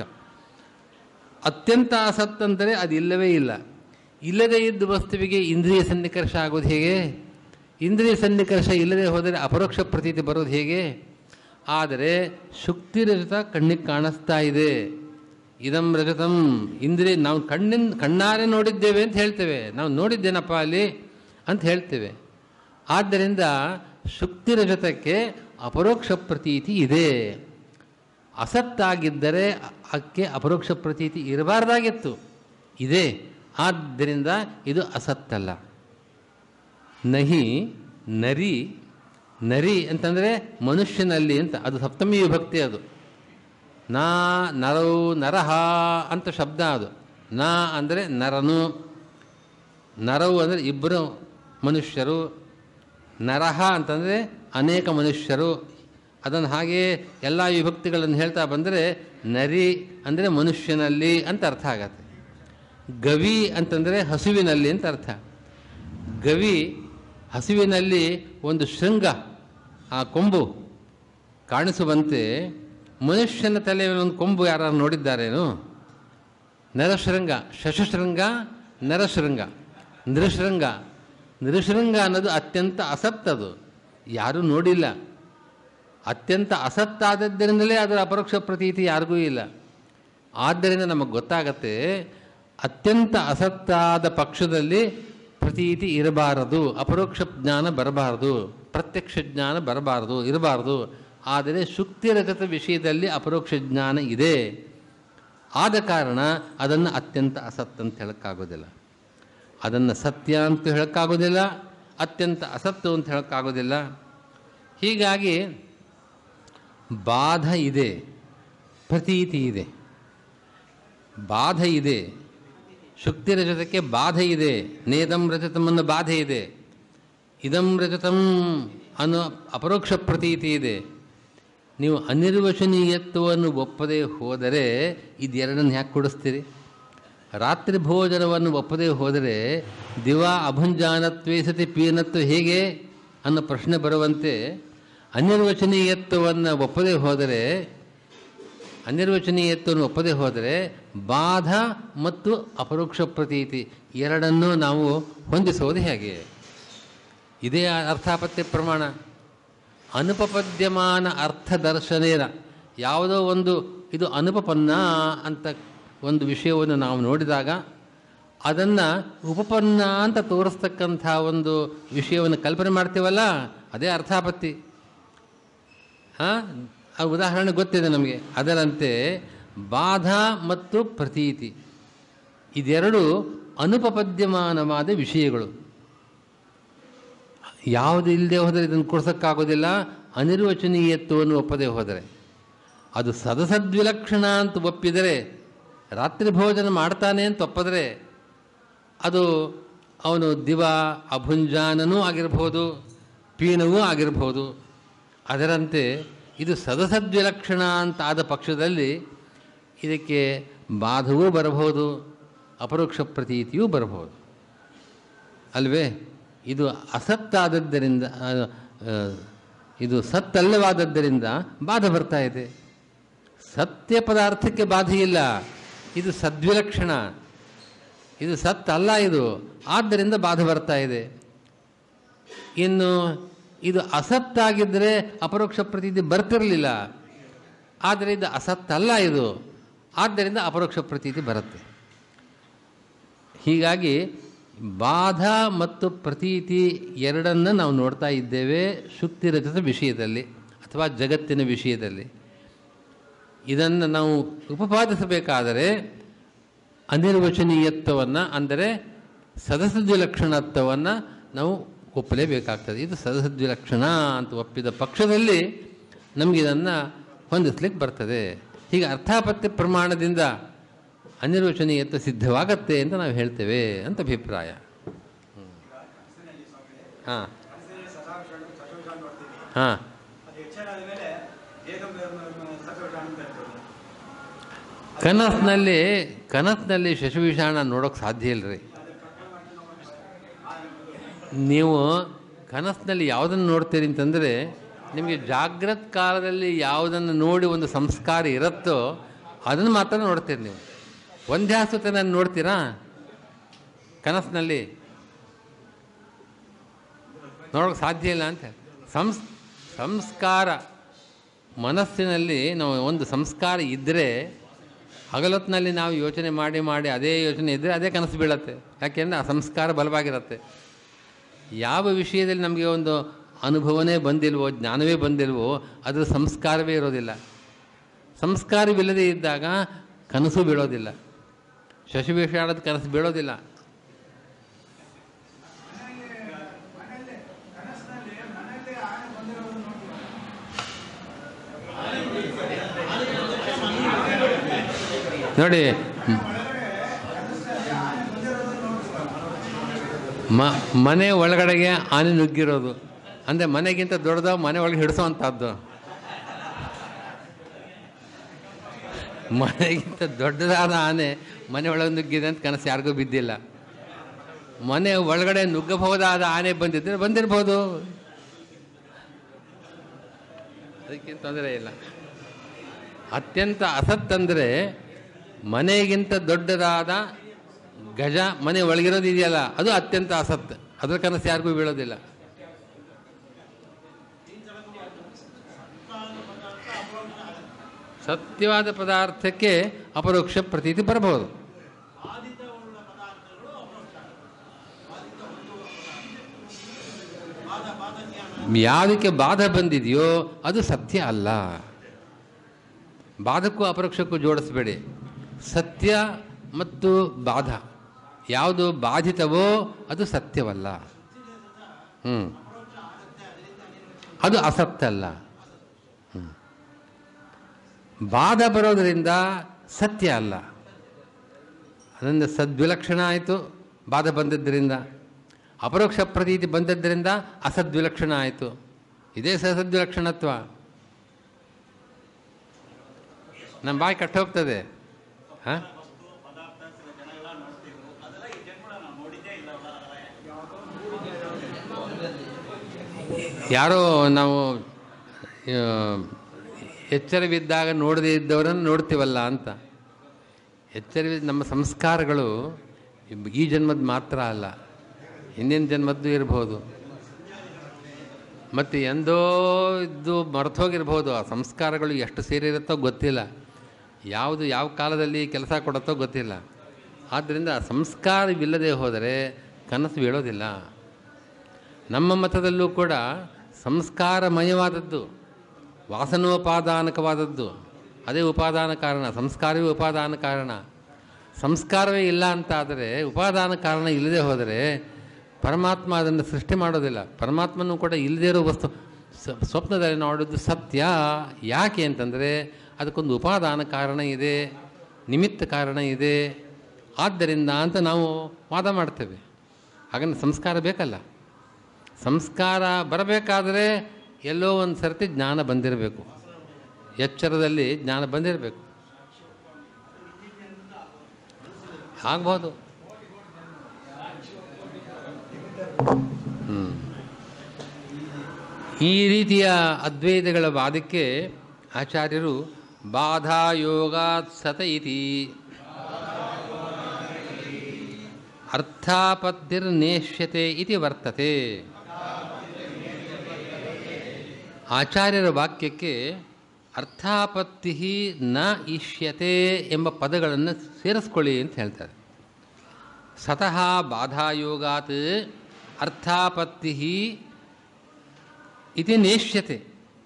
ಅತ್ಯಂತ ಅಸತ್ತಂದರೆ ಅದು ಇಲ್ಲವೇ ಇಲ್ಲ ಇಲ್ಲದೇ ಇದ್ದ ವಸ್ತುವಿಗೆ ಇಂದ್ರಿಯ ಸನ್ನಿಕರ್ಷ ಆಗೋದು ಹೇಗೆ ಇಂದ್ರಿಯ ಸನ್ನಿಕರ್ಷ ಇಲ್ಲದೆ ಹೋದರೆ ಅಪರೋಕ್ಷ ಪ್ರತೀತಿ ಬರೋದು ಹೇಗೆ ಆದರೆ ಶುಕ್ತಿ ರಜತ ಕಣ್ಣಿಗೆ ಕಾಣಿಸ್ತಾ ಇದೆ ಇದಂ ರಜತಂ ಇಂದ್ರಿಯ ನಾವು ಕಣ್ಣಿಂದ ಕಣ್ಣಾರೆ ನೋಡಿದ್ದೇವೆ ಅಂತ ಹೇಳ್ತೇವೆ ನಾವು ನೋಡಿದ್ದೇನಪ್ಪ ಅಲ್ಲಿ ಅಂತ ಹೇಳ್ತೇವೆ ಆದ್ದರಿಂದ ಶುಕ್ತಿ ರಜತಕ್ಕೆ ಅಪರೋಕ್ಷ ಪ್ರತೀತಿ ಇದೆ ಅಸತ್ತಾಗಿದ್ದರೆ ಅದಕ್ಕೆ ಅಪರೋಕ್ಷ ಪ್ರತೀತಿ ಇರಬಾರ್ದಾಗಿತ್ತು ಇದೆ ಆದ್ದರಿಂದ ಇದು ಅಸತ್ತಲ್ಲ ನಹಿ ನರಿ ನರಿ ಅಂತಂದರೆ ಮನುಷ್ಯನಲ್ಲಿ ಅಂತ ಅದು ಸಪ್ತಮಿ ವಿಭಕ್ತಿ ಅದು ನಾ ನರವು ನರಹ ಅಂತ ಶಬ್ದ ಅದು ನಾ ಅಂದರೆ ನರನು ನರವು ಅಂದರೆ ಇಬ್ಬರು ಮನುಷ್ಯರು ನರಹ ಅಂತಂದರೆ ಅನೇಕ ಮನುಷ್ಯರು ಅದನ್ನು ಹಾಗೆ ಎಲ್ಲ ವಿಭಕ್ತಿಗಳನ್ನು ಹೇಳ್ತಾ ಬಂದರೆ ನರಿ ಅಂದರೆ ಮನುಷ್ಯನಲ್ಲಿ ಅಂತ ಅರ್ಥ ಆಗತ್ತೆ ಗವಿ ಅಂತಂದರೆ ಹಸುವಿನಲ್ಲಿ ಅಂತ ಅರ್ಥ ಗವಿ ಹಸುವಿನಲ್ಲಿ ಒಂದು ಶೃಂಗ ಆ ಕೊಂಬು ಕಾಣಿಸುವಂತೆ ಮನುಷ್ಯನ ತಲೆಯಲ್ಲಿ ಒಂದು ಕೊಂಬು ಯಾರು ನೋಡಿದ್ದಾರೇನು ನರಶೃಂಗ ಶಶಶೃಂಗ ನರಶೃಂಗ ನೃಶೃಂಗ ನೃಶೃಂಗ ಅನ್ನೋದು ಅತ್ಯಂತ ಅಸತ್ತದು ಯಾರೂ ನೋಡಿಲ್ಲ ಅತ್ಯಂತ ಅಸತ್ತಾದದ್ದರಿಂದಲೇ ಅದರ ಅಪರೋಕ್ಷ ಪ್ರತೀತಿ ಯಾರಿಗೂ ಇಲ್ಲ ಆದ್ದರಿಂದ ನಮಗೆ ಗೊತ್ತಾಗತ್ತೆ ಅತ್ಯಂತ ಅಸತ್ತಾದ ಪಕ್ಷದಲ್ಲಿ ಪ್ರತೀತಿ ಇರಬಾರದು ಅಪರೋಕ್ಷ ಜ್ಞಾನ ಬರಬಾರದು ಪ್ರತ್ಯಕ್ಷ ಜ್ಞಾನ ಬರಬಾರದು ಇರಬಾರದು ಆದರೆ ಶುಕ್ತಿರಜತ ವಿಷಯದಲ್ಲಿ ಅಪರೋಕ್ಷ ಜ್ಞಾನ ಇದೆ ಆದ ಕಾರಣ ಅದನ್ನು ಅತ್ಯಂತ ಅಸತ್ ಅಂತ ಹೇಳೋಕ್ಕಾಗೋದಿಲ್ಲ ಅದನ್ನು ಸತ್ಯ ಅಂತ ಹೇಳೋಕ್ಕಾಗೋದಿಲ್ಲ ಅತ್ಯಂತ ಅಸತ್ತು ಅಂತ ಹೇಳೋಕ್ಕಾಗೋದಿಲ್ಲ ಹೀಗಾಗಿ ಬಾಧ ಇದೆ ಪ್ರತೀತಿ ಇದೆ ಬಾಧ ಇದೆ ಶುಕ್ತಿ ರಜತಕ್ಕೆ ಬಾಧೆ ಇದೆ ನೇದಂ ರಜತಂ ಅನ್ನೋ ಬಾಧೆ ಇದೆ ಇದಂ ರಜತಂ ಅನ್ನೋ ಅಪರೋಕ್ಷ ಪ್ರತೀತಿ ಇದೆ ನೀವು ಅನಿರ್ವಚನೀಯತ್ವವನ್ನು ಒಪ್ಪದೇ ಹೋದರೆ ಇದೆರಡನ್ನು ಯಾಕೆ ಕೊಡಿಸ್ತೀರಿ ರಾತ್ರಿ ಭೋಜನವನ್ನು ಒಪ್ಪದೇ ಹೋದರೆ ದಿವಾ ಅಭುಂಜಾನತ್ವೇ ಸತಿ ಪೀನತ್ವ ಹೇಗೆ ಅನ್ನೋ ಪ್ರಶ್ನೆ ಬರುವಂತೆ ಅನಿರ್ವಚನೀಯತ್ವವನ್ನು ಒಪ್ಪದೇ ಹೋದರೆ ಅನಿರ್ವಚನೀಯತ್ವವನ್ನು ಒಪ್ಪದೇ ಹೋದರೆ ಬಾಧ ಮತ್ತು ಅಪರೋಕ್ಷ ಪ್ರತೀತಿ ಎರಡನ್ನೂ ನಾವು ಹೊಂದಿಸೋದು ಹೇಗೆ ಇದೇ ಅರ್ಥಾಪತ್ಯ ಪ್ರಮಾಣ ಅನುಪಪದ್ಯಮಾನ ಅರ್ಥದರ್ಶನೇನ ಯಾವುದೋ ಒಂದು ಇದು ಅನುಪಪನ್ನ ಅಂತ ಒಂದು ವಿಷಯವನ್ನು ನಾವು ನೋಡಿದಾಗ ಅದನ್ನು ಉಪಪನ್ನ ಅಂತ ತೋರಿಸ್ತಕ್ಕಂಥ ಒಂದು ವಿಷಯವನ್ನು ಕಲ್ಪನೆ ಮಾಡ್ತೀವಲ್ಲ ಅದೇ ಅರ್ಥಾಪತ್ತಿ ಹಾಂ ಆ ಉದಾಹರಣೆ ಗೊತ್ತಿದೆ ನಮಗೆ ಅದರಂತೆ ಬಾಧ ಮತ್ತು ಪ್ರತೀತಿ ಇದೆರಡು ಅನುಪಪದ್ಯಮಾನವಾದ ವಿಷಯಗಳು ಯಾವುದು ಇಲ್ಲದೆ ಹೋದರೆ ಇದನ್ನು ಕೊಡ್ಸೋಕ್ಕಾಗೋದಿಲ್ಲ ಅನಿರ್ವಚನೀಯತ್ವವನ್ನು ಒಪ್ಪದೆ ಹೋದರೆ ಅದು ಸದಸದ್ವಿಲಕ್ಷಣ ಅಂತ ಒಪ್ಪಿದರೆ ರಾತ್ರಿ ಭೋಜನ ಮಾಡ್ತಾನೆ ಅಂತ ಒಪ್ಪಿದ್ರೆ ಅದು ಅವನು ದಿವ ಅಭುಂಜಾನನೂ ಆಗಿರ್ಬೋದು ಪೀನವೂ ಆಗಿರ್ಬೋದು ಅದರಂತೆ ಇದು ಸದಸದ್ವಿಲಕ್ಷಣ ಅಂತ ಆದ ಪಕ್ಷದಲ್ಲಿ ಇದಕ್ಕೆ ಬಾಧವೂ ಬರಬಹುದು ಅಪರೋಕ್ಷ ಪ್ರತೀತಿಯೂ ಬರಬಹುದು ಅಲ್ವೇ ಇದು ಅಸತ್ತಾದದ್ದರಿಂದ ಆ, ಆ, ಇದು ಸತ್ತಲ್ಲವಾದದ್ದರಿಂದ ಬಾಧೆ ಬರ್ತಾ ಇದೆ ಸತ್ಯ ಪದಾರ್ಥಕ್ಕೆ ಬಾಧೆ ಇಲ್ಲ ಇದು ಸದ್ವಿಲಕ್ಷಣ ಇದು ಸತ್ ಅಲ್ಲ ಇದು ಆದ್ದರಿಂದ ಬಾಧೆ ಬರ್ತಾ ಇದೆ ಇನ್ನು ಇದು ಅಸತ್ತಾಗಿದ್ದರೆ ಅಪರೋಕ್ಷ ಪ್ರತೀತಿ ಬರ್ತಿರಲಿಲ್ಲ ಆದರೆ ಇದು ಅಸತ್ತಲ್ಲ ಇದು ಆದ್ದರಿಂದ ಅಪರೋಕ್ಷ ಪ್ರತೀತಿ ಬರುತ್ತೆ ಹೀಗಾಗಿ ಬಾಧ ಮತ್ತು ಪ್ರತೀತಿ ಎರಡನ್ನು ನಾವು ನೋಡ್ತಾ ಇದ್ದೇವೆ ಶುಕ್ತಿ ರಜತ ವಿಷಯದಲ್ಲಿ ಅಥವಾ ಜಗತ್ತಿನ ವಿಷಯದಲ್ಲಿ ಇದನ್ನು ನಾವು ಉಪಪಾದಿಸಬೇಕಾದರೆ ಅನಿರ್ವಚನೀಯತ್ವವನ್ನು ಅಂದರೆ ಸದಸದ್ವಿಲಕ್ಷಣತ್ವವನ್ನು ನಾವು ಒಪ್ಪಲೇಬೇಕಾಗ್ತದೆ ಇದು ಸದಸದ್ವಿಲಕ್ಷಣ ಅಂತ ಒಪ್ಪಿದ ಪಕ್ಷದಲ್ಲಿ ನಮಗಿದನ್ನು ಹೊಂದಿಸ್ಲಿಕ್ಕೆ ಬರ್ತದೆ ಹೀಗೆ ಅರ್ಥಾಪತ್ಯ ಪ್ರಮಾಣದಿಂದ ಅನಿರ್ವಚನೀಯತ್ವ ಸಿದ್ಧವಾಗತ್ತೆ ಅಂತ ನಾವು ಹೇಳ್ತೇವೆ ಅಂತ ಅಭಿಪ್ರಾಯ ಹಾಂ ಹಾಂ ಕನಸಿನಲ್ಲಿ ಕನಸಿನಲ್ಲಿ ಶಶವಿಷಾಣ ನೋಡೋಕೆ ಸಾಧ್ಯ ಇಲ್ಲರಿ ನೀವು ಕನಸಿನಲ್ಲಿ ಯಾವುದನ್ನು ನೋಡ್ತೀರಿ ಅಂತಂದರೆ ನಿಮಗೆ ಜಾಗ್ರತ್ ಕಾಲದಲ್ಲಿ ಯಾವುದನ್ನು ನೋಡಿ ಒಂದು ಸಂಸ್ಕಾರ ಇರುತ್ತೋ ಅದನ್ನು ಮಾತ್ರ ನೋಡ್ತೀರಿ ನೀವು ಒಂದೇ ನಾನು ನೋಡ್ತೀರಾ ಕನಸಿನಲ್ಲಿ ನೋಡೋಕೆ ಸಾಧ್ಯ ಇಲ್ಲ ಅಂತ ಸಂಸ್ ಸಂಸ್ಕಾರ ಮನಸ್ಸಿನಲ್ಲಿ ನಾವು ಒಂದು ಸಂಸ್ಕಾರ ಇದ್ದರೆ ಹಗಲೊತ್ತಿನಲ್ಲಿ ನಾವು ಯೋಚನೆ ಮಾಡಿ ಮಾಡಿ ಅದೇ ಯೋಚನೆ ಇದ್ದರೆ ಅದೇ ಕನಸು ಬೀಳತ್ತೆ ಯಾಕೆಂದರೆ ಆ ಸಂಸ್ಕಾರ ಬಲವಾಗಿರುತ್ತೆ ಯಾವ ವಿಷಯದಲ್ಲಿ ನಮಗೆ ಒಂದು ಅನುಭವನೇ ಬಂದಿಲ್ವೋ ಜ್ಞಾನವೇ ಬಂದಿಲ್ವೋ ಅದರ ಸಂಸ್ಕಾರವೇ ಇರೋದಿಲ್ಲ ಸಂಸ್ಕಾರವಿಲ್ಲದೆ ಇದ್ದಾಗ ಕನಸು ಬೀಳೋದಿಲ್ಲ ಶಶಿವೇಷಾಡದ ಕನಸು ಬೀಳೋದಿಲ್ಲ ನೋಡಿ ಮ ಮನೆ ಒಳಗಡೆಗೆ ಆನೆ ನುಗ್ಗಿರೋದು ಅಂದರೆ ಮನೆಗಿಂತ ದೊಡ್ಡದ ಮನೆ ಒಳಗೆ ಹಿಡಿಸೋವಂಥದ್ದು ಮನೆಗಿಂತ ದೊಡ್ಡದಾದ ಆನೆ ಮನೆ ಒಳಗೆ ನುಗ್ಗಿದೆ ಅಂತ ಕನಸು ಯಾರಿಗೂ ಬಿದ್ದಿಲ್ಲ ಮನೆ ಒಳಗಡೆ ನುಗ್ಗಬಹುದಾದ ಆನೆ ಬಂದಿದ್ದರೆ ಬಂದಿರ್ಬೋದು ಅದಕ್ಕೇನು ತೊಂದರೆ ಇಲ್ಲ ಅತ್ಯಂತ ಅಸತ್ತಂದರೆ ಮನೆಗಿಂತ ದೊಡ್ಡದಾದ ಗಜ ಮನೆ ಒಳಗಿರೋದು ಇದೆಯಲ್ಲ ಅದು ಅತ್ಯಂತ ಅಸತ್ ಅದರ ಕನಸು ಯಾರಿಗೂ ಬೀಳೋದಿಲ್ಲ ಸತ್ಯವಾದ ಪದಾರ್ಥಕ್ಕೆ ಅಪರೋಕ್ಷ ಪ್ರತೀತಿ ಬರಬಹುದು ಯಾವುದಕ್ಕೆ ಬಾಧ ಬಂದಿದೆಯೋ ಅದು ಸತ್ಯ ಅಲ್ಲ ಬಾಧಕ್ಕೂ ಅಪರೋಕ್ಷಕ್ಕೂ ಜೋಡಿಸಬೇಡಿ ಸತ್ಯ ಮತ್ತು ಬಾಧ ಯಾವುದು ಬಾಧಿತವೋ ಅದು ಸತ್ಯವಲ್ಲ ಹ್ಞೂ ಅದು ಅಸತ್ತಲ್ಲ ಹ್ಮ್. ಬಾಧ ಬರೋದರಿಂದ ಸತ್ಯ ಅಲ್ಲ ಅದರಿಂದ ಸದ್ವಿಲಕ್ಷಣ ಆಯಿತು ಬಾಧ ಬಂದದ್ದರಿಂದ ಅಪರೋಕ್ಷ ಪ್ರತೀತಿ ಬಂದದ್ದರಿಂದ ಅಸದ್ವಿಲಕ್ಷಣ ಆಯಿತು ಇದೇ ಸಸದ್ವಿಲಕ್ಷಣತ್ವ ನಮ್ಮ ಬಾಯಿ ಕಟ್ಟ ಹೋಗ್ತದೆ ಹಾಂ ಯಾರೋ ನಾವು ಆ, ಎಚ್ಚರವಿದ್ದಾಗ ನೋಡದೇ ಇದ್ದವರನ್ನು ನೋಡ್ತೀವಲ್ಲ ಅಂತ ಎಚ್ಚರವಿದ್ದ ನಮ್ಮ ಸಂಸ್ಕಾರಗಳು ಈ ಜನ್ಮದ ಮಾತ್ರ ಅಲ್ಲ ಹಿಂದಿನ ಜನ್ಮದ್ದು ಇರ್ಬೋದು ಮತ್ತು ಎಂದೋ ಇದ್ದು ಮರೆತೋಗಿರ್ಬೋದು ಆ ಸಂಸ್ಕಾರಗಳು ಎಷ್ಟು ಸೇರಿರುತ್ತೋ ಗೊತ್ತಿಲ್ಲ ಯಾವುದು ಯಾವ ಕಾಲದಲ್ಲಿ ಕೆಲಸ ಕೊಡುತ್ತೋ ಗೊತ್ತಿಲ್ಲ ಆದ್ದರಿಂದ ಸಂಸ್ಕಾರವಿಲ್ಲದೆ ಹೋದರೆ ಕನಸು ಬೀಳೋದಿಲ್ಲ ನಮ್ಮ ಮತದಲ್ಲೂ ಕೂಡ ಸಂಸ್ಕಾರಮಯವಾದದ್ದು ವಾಸನೋಪಾದಾನಕವಾದದ್ದು ಅದೇ ಉಪಾದಾನ ಕಾರಣ ಸಂಸ್ಕಾರವೇ ಉಪಾದಾನ ಕಾರಣ ಸಂಸ್ಕಾರವೇ ಇಲ್ಲ ಅಂತ ಆದರೆ ಉಪಾದಾನ ಕಾರಣ ಇಲ್ಲದೆ ಹೋದರೆ ಪರಮಾತ್ಮ ಅದನ್ನು ಸೃಷ್ಟಿ ಮಾಡೋದಿಲ್ಲ ಪರಮಾತ್ಮನೂ ಕೂಡ ಇಲ್ಲದೇ ಇರೋ ವಸ್ತು ಸ- ಸ್ವಪ್ನದಲ್ಲಿ ನೋಡೋದು ಸತ್ಯ ಯಾಕೆ ಅಂತಂದರೆ ಅದಕ್ಕೊಂದು ಉಪಾದಾನ ಕಾರಣ ಇದೆ ನಿಮಿತ್ತ ಕಾರಣ ಇದೆ ಆದ್ದರಿಂದ ಅಂತ ನಾವು ವಾದ ಮಾಡ್ತೇವೆ ಹಾಗಂದ್ರೆ ಸಂಸ್ಕಾರ ಬೇಕಲ್ಲ ಸಂಸ್ಕಾರ ಬರಬೇಕಾದರೆ ಎಲ್ಲೋ ಒಂದು ಸರ್ತಿ ಜ್ಞಾನ ಬಂದಿರಬೇಕು ಎಚ್ಚರದಲ್ಲಿ ಜ್ಞಾನ ಬಂದಿರಬೇಕು ಆಗ್ಬೋದು ಹ್ಮ್. ಈ ರೀತಿಯ ಅದ್ವೈತಗಳ ವಾದಕ್ಕೆ ಆಚಾರ್ಯರು ಬಾಧಾಯೋಗಾತ್ ಸತ ಇತಿ ಅರ್ಥಾಪತ್ತಿರ್ನೇಷ್ಯತೆ ಇತಿ ವರ್ತತೆ ಆಚಾರ್ಯರ ವಾಕ್ಯಕ್ಕೆ ಅರ್ಥಾಪತ್ತಿ ನ ಇಷ್ಯತೆ ಎಂಬ ಪದಗಳನ್ನು ಸೇರಿಸ್ಕೊಳ್ಳಿ ಅಂತ ಹೇಳ್ತಾರೆ ಸತಃ ಬಾಧಾಯೋಗಾತ್ ಅರ್ಥಾಪತ್ತಿ ಇತಿ ನೇಷ್ಯತೆ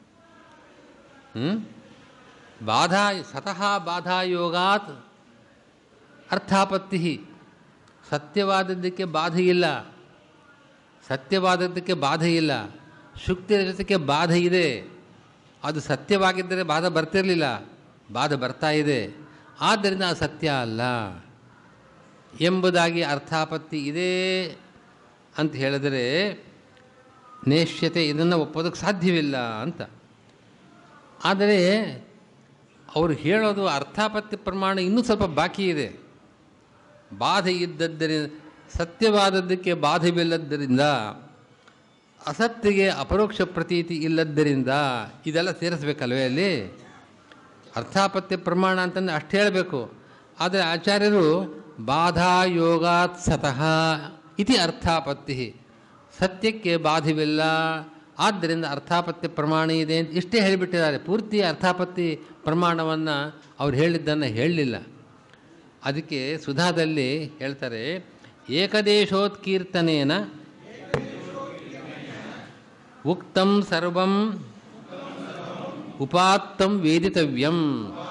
ಹ್ಮ್? ಬಾಧಾ ಸತಃ ಬಾಧಾಯೋಗಾತ್ ಅರ್ಥಾಪತ್ತಿ ಸತ್ಯವಾದದ್ದಕ್ಕೆ ಬಾಧೆ ಇಲ್ಲ ಸತ್ಯವಾದದ್ದಕ್ಕೆ ಬಾಧೆ ಇಲ್ಲ ಶುಕ್ತಿ ರಜತಕ್ಕೆ ಬಾಧೆ ಇದೆ ಅದು ಸತ್ಯವಾಗಿದ್ದರೆ ಬಾಧ ಬರ್ತಿರಲಿಲ್ಲ ಬಾಧೆ ಬರ್ತಾ ಇದೆ ಆದ್ದರಿಂದ ಅದು ಸತ್ಯ ಅಲ್ಲ ಎಂಬುದಾಗಿ ಅರ್ಥಾಪತ್ತಿ ಇದೆ ಅಂತ ಹೇಳಿದರೆ ನೇಷ್ಯತೆ ಇದನ್ನು ಒಪ್ಪೋದಕ್ಕೆ ಸಾಧ್ಯವಿಲ್ಲ ಅಂತ ಆದರೆ ಅವರು ಹೇಳೋದು ಅರ್ಥಾಪತ್ತಿ ಪ್ರಮಾಣ ಇನ್ನೂ ಸ್ವಲ್ಪ ಬಾಕಿ ಇದೆ ಬಾಧೆ ಇದ್ದದ್ದರಿಂದ ಸತ್ಯವಾದದ್ದಕ್ಕೆ ಬಾಧೆವಿಲ್ಲದ್ದರಿಂದ ಅಸತ್ತಿಗೆ ಅಪರೋಕ್ಷ ಪ್ರತೀತಿ ಇಲ್ಲದ್ದರಿಂದ ಇದೆಲ್ಲ ಸೇರಿಸ್ಬೇಕಲ್ವೇ ಅಲ್ಲಿ ಅರ್ಥಾಪತ್ಯ ಪ್ರಮಾಣ ಅಂತಂದ್ರೆ ಅಷ್ಟು ಹೇಳಬೇಕು ಆದರೆ ಆಚಾರ್ಯರು ಬಾಧಾ ಯೋಗಾತ್ ಸತಃ ಇತಿ ಅರ್ಥಾಪತ್ತಿ ಸತ್ಯಕ್ಕೆ ಬಾಧೆವಿಲ್ಲ ಆದ್ದರಿಂದ ಅರ್ಥಾಪತ್ಯ ಪ್ರಮಾಣ ಇದೆ ಅಂತ ಇಷ್ಟೇ ಹೇಳಿಬಿಟ್ಟಿದ್ದಾರೆ ಪೂರ್ತಿ ಅರ್ಥಾಪತ್ತಿ ಪ್ರಮಾಣವನ್ನು ಅವ್ರು ಹೇಳಿದ್ದನ್ನು ಹೇಳಲಿಲ್ಲ ಅದಕ್ಕೆ ಸುಧಾದಲ್ಲಿ ಹೇಳ್ತಾರೆ ಏಕದೇಶೋತ್ಕೀರ್ತನೇನ ಉಕ್ತಂ ಸರ್ವಂ ಉಪಾತ್ತಂ ವೇದಿತವ್ಯಂ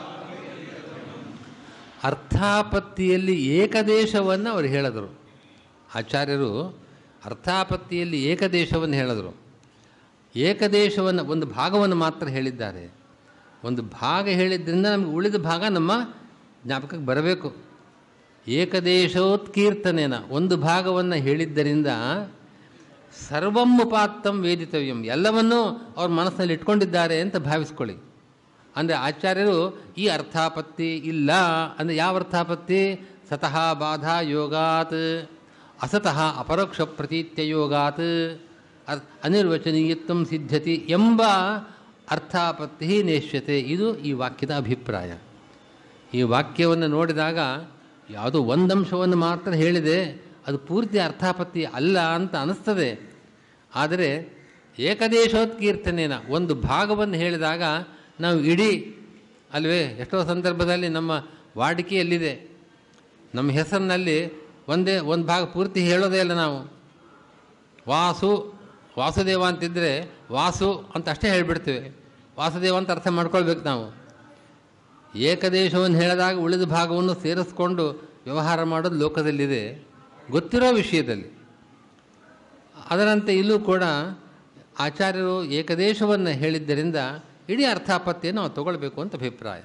ಅರ್ಥಾಪತ್ತಿಯಲ್ಲಿ ಏಕದೇಶವನ್ನು ಅವರು ಹೇಳಿದರು ಆಚಾರ್ಯರು ಅರ್ಥಾಪತ್ತಿಯಲ್ಲಿ ಏಕದೇಶವನ್ನು ಹೇಳಿದರು ಏಕದೇಶವನ್ನು ಒಂದು ಭಾಗವನ್ನು ಮಾತ್ರ ಹೇಳಿದ್ದಾರೆ ಒಂದು ಭಾಗ ಹೇಳಿದ್ರಿಂದ ನಮಗೆ ಉಳಿದ ಭಾಗ ನಮ್ಮ ಜ್ಞಾಪಕಕ್ಕೆ ಬರಬೇಕು ಏಕದೇಶೋತ್ಕೀರ್ತನೇನ ಒಂದು ಭಾಗವನ್ನು ಹೇಳಿದ್ದರಿಂದ ಸರ್ವಂ ಉಪಾತ್ತಂ ವೇದಿತವ್ಯಂ ಎಲ್ಲವನ್ನೂ ಅವ್ರ ಮನಸ್ಸಿನಲ್ಲಿ ಇಟ್ಕೊಂಡಿದ್ದಾರೆ ಅಂತ ಭಾವಿಸ್ಕೊಳ್ಳಿ ಅಂದರೆ ಆಚಾರ್ಯರು ಈ ಅರ್ಥಾಪತ್ತಿ ಇಲ್ಲ ಅಂದರೆ ಯಾವ ಅರ್ಥಾಪತ್ತಿ ಸತಃ ಬಾಧಾ ಯೋಗಾತ್ ಅಸತಃ ಅಪರೋಕ್ಷ ಪ್ರತೀತ್ಯಯೋಗಾತ್ ಅರ್ ಅನಿರ್ವಚನೀಯತ್ವ ಸಿದ್ಧತಿ ಎಂಬ ಅರ್ಥಾಪತ್ತಿ ನೇಷ್ಯತೆ ಇದು ಈ ವಾಕ್ಯದ ಅಭಿಪ್ರಾಯ ಈ ವಾಕ್ಯವನ್ನು ನೋಡಿದಾಗ ಯಾವುದೋ ಒಂದಂಶವನ್ನು ಮಾತ್ರ ಹೇಳಿದೆ ಅದು ಪೂರ್ತಿ ಅರ್ಥಾಪತ್ತಿ ಅಲ್ಲ ಅಂತ ಅನ್ನಿಸ್ತದೆ ಆದರೆ ಏಕದೇಶೋತ್ಕೀರ್ತನೇನ ಒಂದು ಭಾಗವನ್ನು ಹೇಳಿದಾಗ ನಾವು ಇಡೀ ಅಲ್ವೇ ಎಷ್ಟೋ ಸಂದರ್ಭದಲ್ಲಿ ನಮ್ಮ ವಾಡಿಕೆಯಲ್ಲಿದೆ ನಮ್ಮ ಹೆಸರಿನಲ್ಲಿ ಒಂದೇ ಒಂದು ಭಾಗ ಪೂರ್ತಿ ಹೇಳೋದೇ ಇಲ್ಲ ನಾವು ವಾಸು ವಾಸುದೇವ ಅಂತಿದ್ದರೆ ವಾಸು ಅಂತ ಅಷ್ಟೇ ಹೇಳಿಬಿಡ್ತೇವೆ ವಾಸುದೇವ ಅಂತ ಅರ್ಥ ಮಾಡ್ಕೊಳ್ಬೇಕು ನಾವು ಏಕದೇಶವನ್ನು ಹೇಳಿದಾಗ ಉಳಿದ ಭಾಗವನ್ನು ಸೇರಿಸ್ಕೊಂಡು ವ್ಯವಹಾರ ಮಾಡೋದು ಲೋಕದಲ್ಲಿದೆ ಗೊತ್ತಿರೋ ವಿಷಯದಲ್ಲಿ ಅದರಂತೆ ಇಲ್ಲೂ ಕೂಡ ಆಚಾರ್ಯರು ಏಕದೇಶವನ್ನು ಹೇಳಿದ್ದರಿಂದ ಇಡೀ ಅರ್ಥಾಪತ್ತಿಯನ್ನು ನಾವು ತಗೊಳ್ಬೇಕು ಅಂತ ಅಭಿಪ್ರಾಯ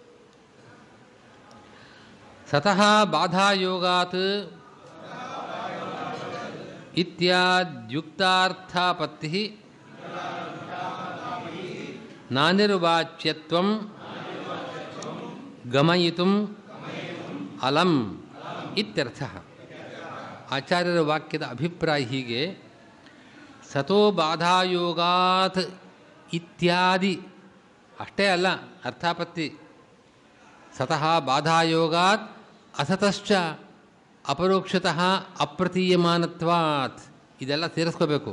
ಸತಃ ಬಾಧಾಯೋಗಾತ್ ಇತ್ಯಾದ್ಯುಕ್ತಾರ್ಥಾಪತ್ತಿ ನಾನಿರ್ವಾಚ್ಯತ್ವ ಗಮಯಿತು ಅಲಂ ಇತ್ಯರ್ಥ ಆಚಾರ್ಯರ ವಾಕ್ಯದ ಅಭಿಪ್ರಾಯ ಹೀಗೆ ಸತೋ ಬಾಧಾಯೋಗಾತ್ ಇತ್ಯಾದಿ ಅಷ್ಟೇ ಅಲ್ಲ ಅರ್ಥಾಪತ್ತಿ ಸತಃ ಬಾಧಾಯೋಗಾತ್ ಅಸತಶ್ಚ ಅಪರೋಕ್ಷತಃ ಅಪ್ರತೀಯಮಾನತ್ವಾತ್ ಇದೆಲ್ಲ ಸೇರಿಸ್ಕೋಬೇಕು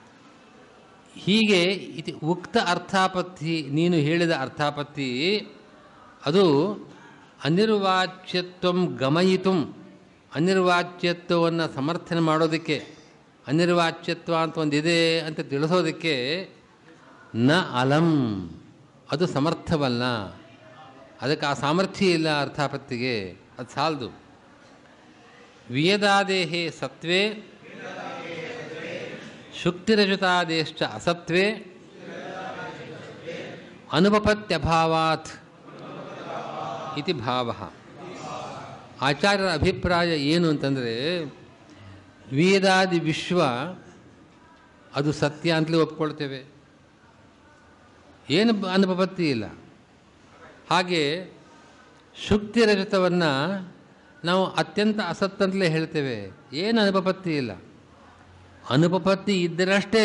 ಹೀಗೆ ಇತಿ ಉಕ್ತ ಅರ್ಥಾಪತ್ತಿ ನೀನು ಹೇಳಿದ ಅರ್ಥಾಪತ್ತಿ ಅದು ಅನಿರ್ವಾಚ್ಯತ್ವ ಗಮಯಿತು ಅನಿರ್ವಾಚ್ಯತ್ವವನ್ನು ಸಮರ್ಥನೆ ಮಾಡೋದಕ್ಕೆ ಅನಿರ್ವಾಚ್ಯತ್ವ ಅಂತ ಒಂದಿದೆ ಅಂತ ತಿಳಿಸೋದಕ್ಕೆ ನ ಅಲಂ ಅದು ಸಮರ್ಥವಲ್ಲ ಅದಕ್ಕೆ ಆ ಸಾಮರ್ಥ್ಯ ಇಲ್ಲ ಅರ್ಥಾಪತ್ತಿಗೆ ಅದು ಸಾಲದು ವಿಯದಾದೇಹೇ ಸತ್ವೇ ಶುಕ್ತಿರಜುತಾದೇಶ್ಚ ಅಸತ್ವೇ ಅನುಪಪತ್ಯಭಾವಾತ್ ಇತಿ ಭಾವ ಆಚಾರ್ಯರ ಅಭಿಪ್ರಾಯ ಏನು ಅಂತಂದರೆ ವೇದಾದಿ ವಿಶ್ವ ಅದು ಸತ್ಯ ಅಂತಲೇ ಒಪ್ಕೊಳ್ತೇವೆ ಏನು ಬ- ಅನುಪಪತ್ತಿ ಇಲ್ಲ ಹಾಗೆ ಶುಕ್ತಿ ರಜತವನ್ನು ನಾವು ಅತ್ಯಂತ ಅಸತ್ ಅಂತಲೇ ಹೇಳ್ತೇವೆ ಏನು ಅನುಪಪತ್ತಿ ಇಲ್ಲ ಅನುಪಪತ್ತಿ ಇದ್ದರಷ್ಟೇ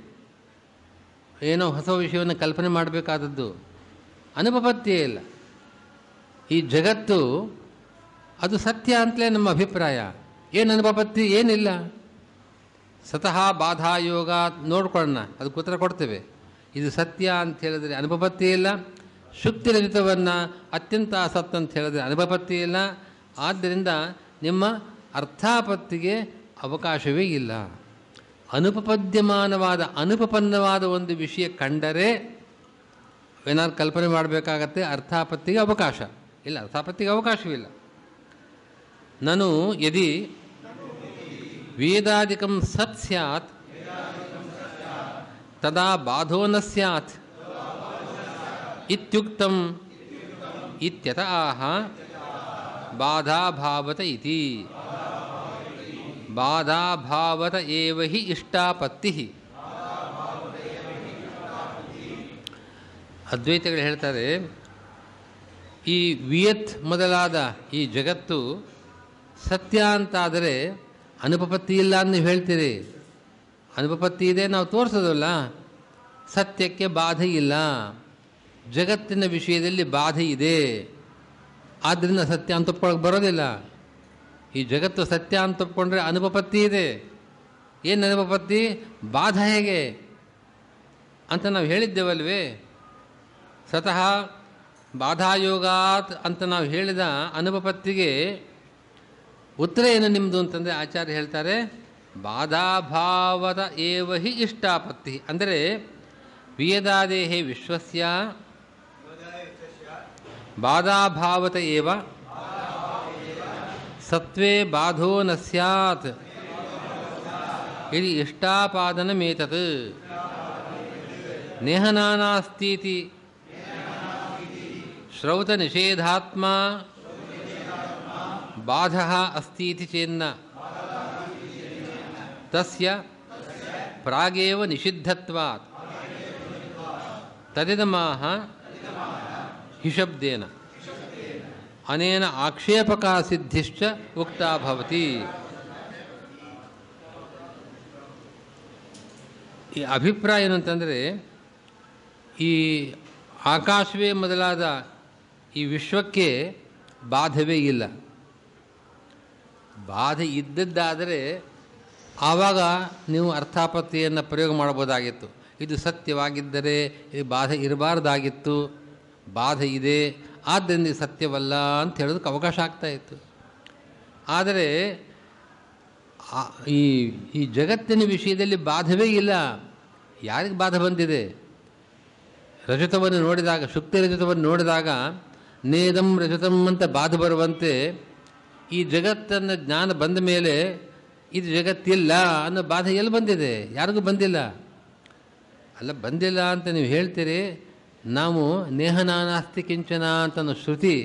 ಏನೋ ಹೊಸ ವಿಷಯವನ್ನು ಕಲ್ಪನೆ ಮಾಡಬೇಕಾದದ್ದು ಅನುಪಪತ್ತಿಯೇ ಇಲ್ಲ ಈ ಜಗತ್ತು ಅದು ಸತ್ಯ ಅಂತಲೇ ನಮ್ಮ ಅಭಿಪ್ರಾಯ ಏನು ಅನುಪಪತ್ತಿ ಏನಿಲ್ಲ ಸತಃ ಬಾಧಾಯೋಗ ನೋಡ್ಕೊಳ್ಳೋಣ ಅದಕ್ಕೆ ಉತ್ತರ ಕೊಡ್ತೇವೆ ಇದು ಸತ್ಯ ಅಂತ ಹೇಳಿದ್ರೆ ಅನುಪಪತ್ತಿ ಇಲ್ಲ ಶುಕ್ತಿ ರಹಿತವನ್ನು ಅತ್ಯಂತ ಅಸತ್ ಅಂತ ಹೇಳಿದ್ರೆ ಅನುಪಪತ್ತಿ ಇಲ್ಲ ಆದ್ದರಿಂದ ನಿಮ್ಮ ಅರ್ಥಾಪತ್ತಿಗೆ ಅವಕಾಶವೇ ಇಲ್ಲ ಅನುಪಪದ್ಯಮಾನವಾದ ಅನುಪಪನ್ನವಾದ ಒಂದು ವಿಷಯ ಕಂಡರೆ ಏನಾದ್ರು ಕಲ್ಪನೆ ಮಾಡಬೇಕಾಗತ್ತೆ ಅರ್ಥಾಪತ್ತಿಗೆ ಅವಕಾಶ ಇಲ್ಲ ಅರ್ಥಾಪತ್ತಿಗೆ ಅವಕಾಶವಿಲ್ಲ ನಾನು ಯದಿ ವೇದಾದಿಕಂ ಸತ್ ಸ್ಯಾತ್ ತದಾ ಬಾಧೋ ನ ಸ್ಯಾತ್ ಇತ್ಯುಕ್ತಂ ಇತ್ಯತ ಆಹ ಬಾಧಾಭಾವತ ಇತಿ ಬಾಧಾಭಾವತ ಏವ ಹಿ ಇಷ್ಟಾಪತ್ತಿ ಅದ್ವೈತಗಳು ಹೇಳ್ತಾರೆ ಈ ವಿಯತ್ ಮೊದಲಾದ ಈ ಜಗತ್ತು ಸತ್ಯ ಅಂತಾದರೆ ಅನುಪಪತ್ತಿ ಇಲ್ಲ ಅಂತ ನೀವು ಹೇಳ್ತೀರಿ ಅನುಪಪತ್ತಿ ಇದೆ ನಾವು ತೋರಿಸೋದಲ್ಲ ಸತ್ಯಕ್ಕೆ ಬಾಧೆ ಇಲ್ಲ ಜಗತ್ತಿನ ವಿಷಯದಲ್ಲಿ ಬಾಧೆ ಇದೆ ಆದ್ದರಿಂದ ಸತ್ಯ ಅಂತ ಒಪ್ಕೊಳಕ್ಕೆ ಬರೋದಿಲ್ಲ ಈ ಜಗತ್ತು ಸತ್ಯ ಅಂತ ಒಪ್ಕೊಂಡ್ರೆ ಅನುಪಪತ್ತಿ ಇದೆ ಏನು ಅನುಪಪತ್ತಿ ಬಾಧ ಹೇಗೆ ಅಂತ ನಾವು ಹೇಳಿದ್ದೇವಲ್ವೇ ಸ್ವತಃ ಬಾಧಾಯೋಗಾತ್ ಅಂತ ನಾವು ಹೇಳಿದ ಅನುಪಪತ್ತಿಗೆ ಉತ್ತರ ಏನು ನಿಮ್ಮದು ಅಂತಂದರೆ ಆಚಾರ್ಯ ಹೇಳ್ತಾರೆ ಬಾಧಾಭಾವದ ಏವ ಹಿ ಇಷ್ಟಾಪತ್ತಿ ಅಂದರೆ ವೇದಾದೇಹೇ ವಿಶ್ವಸ್ಯ ಬಾಧಾಭಾವತ ಏವ ಸತ್ವೇ ಬಾಧೋ ನ ಸ್ಯಾತ್ ಇದು ಇಷ್ಟಾಪಾದನಮೇತತ್ ನೇಹನಾನಾಸ್ತೀತಿ ಶ್ರೌತನಿಷೇಧಾತ್ಮ ಬಾಧ ಅಸ್ತೀತಿ ಚೇನ್ನ ತಸ್ಯ ಪ್ರಾಗೇವ ನಿಷಿದ್ಧತ್ವಾತ್ ತದಿದಮಾಹ ಹಿಶಬ್ದೇನ ಅನೇನ ಆಕ್ಷೇಪಕಾ ಸಿದ್ಧಿಶ್ಚ ಉಕ್ತಾ ಭವತಿ ಈ ಅಭಿಪ್ರಾಯ ಏನು ಅಂತಂದರೆ ಈ ಆಕಾಶವೇ ಮೊದಲಾದ ಈ ವಿಶ್ವಕ್ಕೆ ಬಾಧವೇ ಇಲ್ಲ ಬಾಧೆ ಇದ್ದದ್ದಾದರೆ ಆವಾಗ ನೀವು ಅರ್ಥಾಪತ್ತಿಯನ್ನು ಪ್ರಯೋಗ ಮಾಡಬಹುದಾಗಿತ್ತು ಇದು ಸತ್ಯವಾಗಿದ್ದರೆ ಇದು ಬಾಧೆ ಇರಬಾರ್ದಾಗಿತ್ತು ಬಾಧೆ ಇದೆ ಆದ್ದರಿಂದ ಇದು ಸತ್ಯವಲ್ಲ ಅಂತ ಹೇಳೋದಕ್ಕೆ ಅವಕಾಶ ಆಗ್ತಾಯಿತ್ತು ಆದರೆ ಆ- ಈ ಈ ಜಗತ್ತಿನ ವಿಷಯದಲ್ಲಿ ಬಾಧವೇ ಇಲ್ಲ ಯಾರಿಗೆ ಬಾಧೆ ಬಂದಿದೆ ರಜತವನ್ನು ನೋಡಿದಾಗ ಶುಕ್ತಿ ರಜತವನ್ನು ನೋಡಿದಾಗ ನೇದಂ ರಜತಂ ಅಂತ ಬಾಧೆ ಬರುವಂತೆ ಈ ಜಗತ್ತನ್ನು ಜ್ಞಾನ ಬಂದ ಮೇಲೆ ಇದು ಜಗತ್ತಿಲ್ಲ ಅನ್ನೋ ಬಾಧೆ ಎಲ್ಲಿ ಬಂದಿದೆ ಯಾರಿಗೂ ಬಂದಿಲ್ಲ ಅಲ್ಲ ಬಂದಿಲ್ಲ ಅಂತ ನೀವು ಹೇಳ್ತೀರಿ ನಾವು ನೇಹನಾನಾಸ್ತಿ ಕಿಂಚನ ಅಂತ ಅನ್ನೋ ಶ್ರುತಿ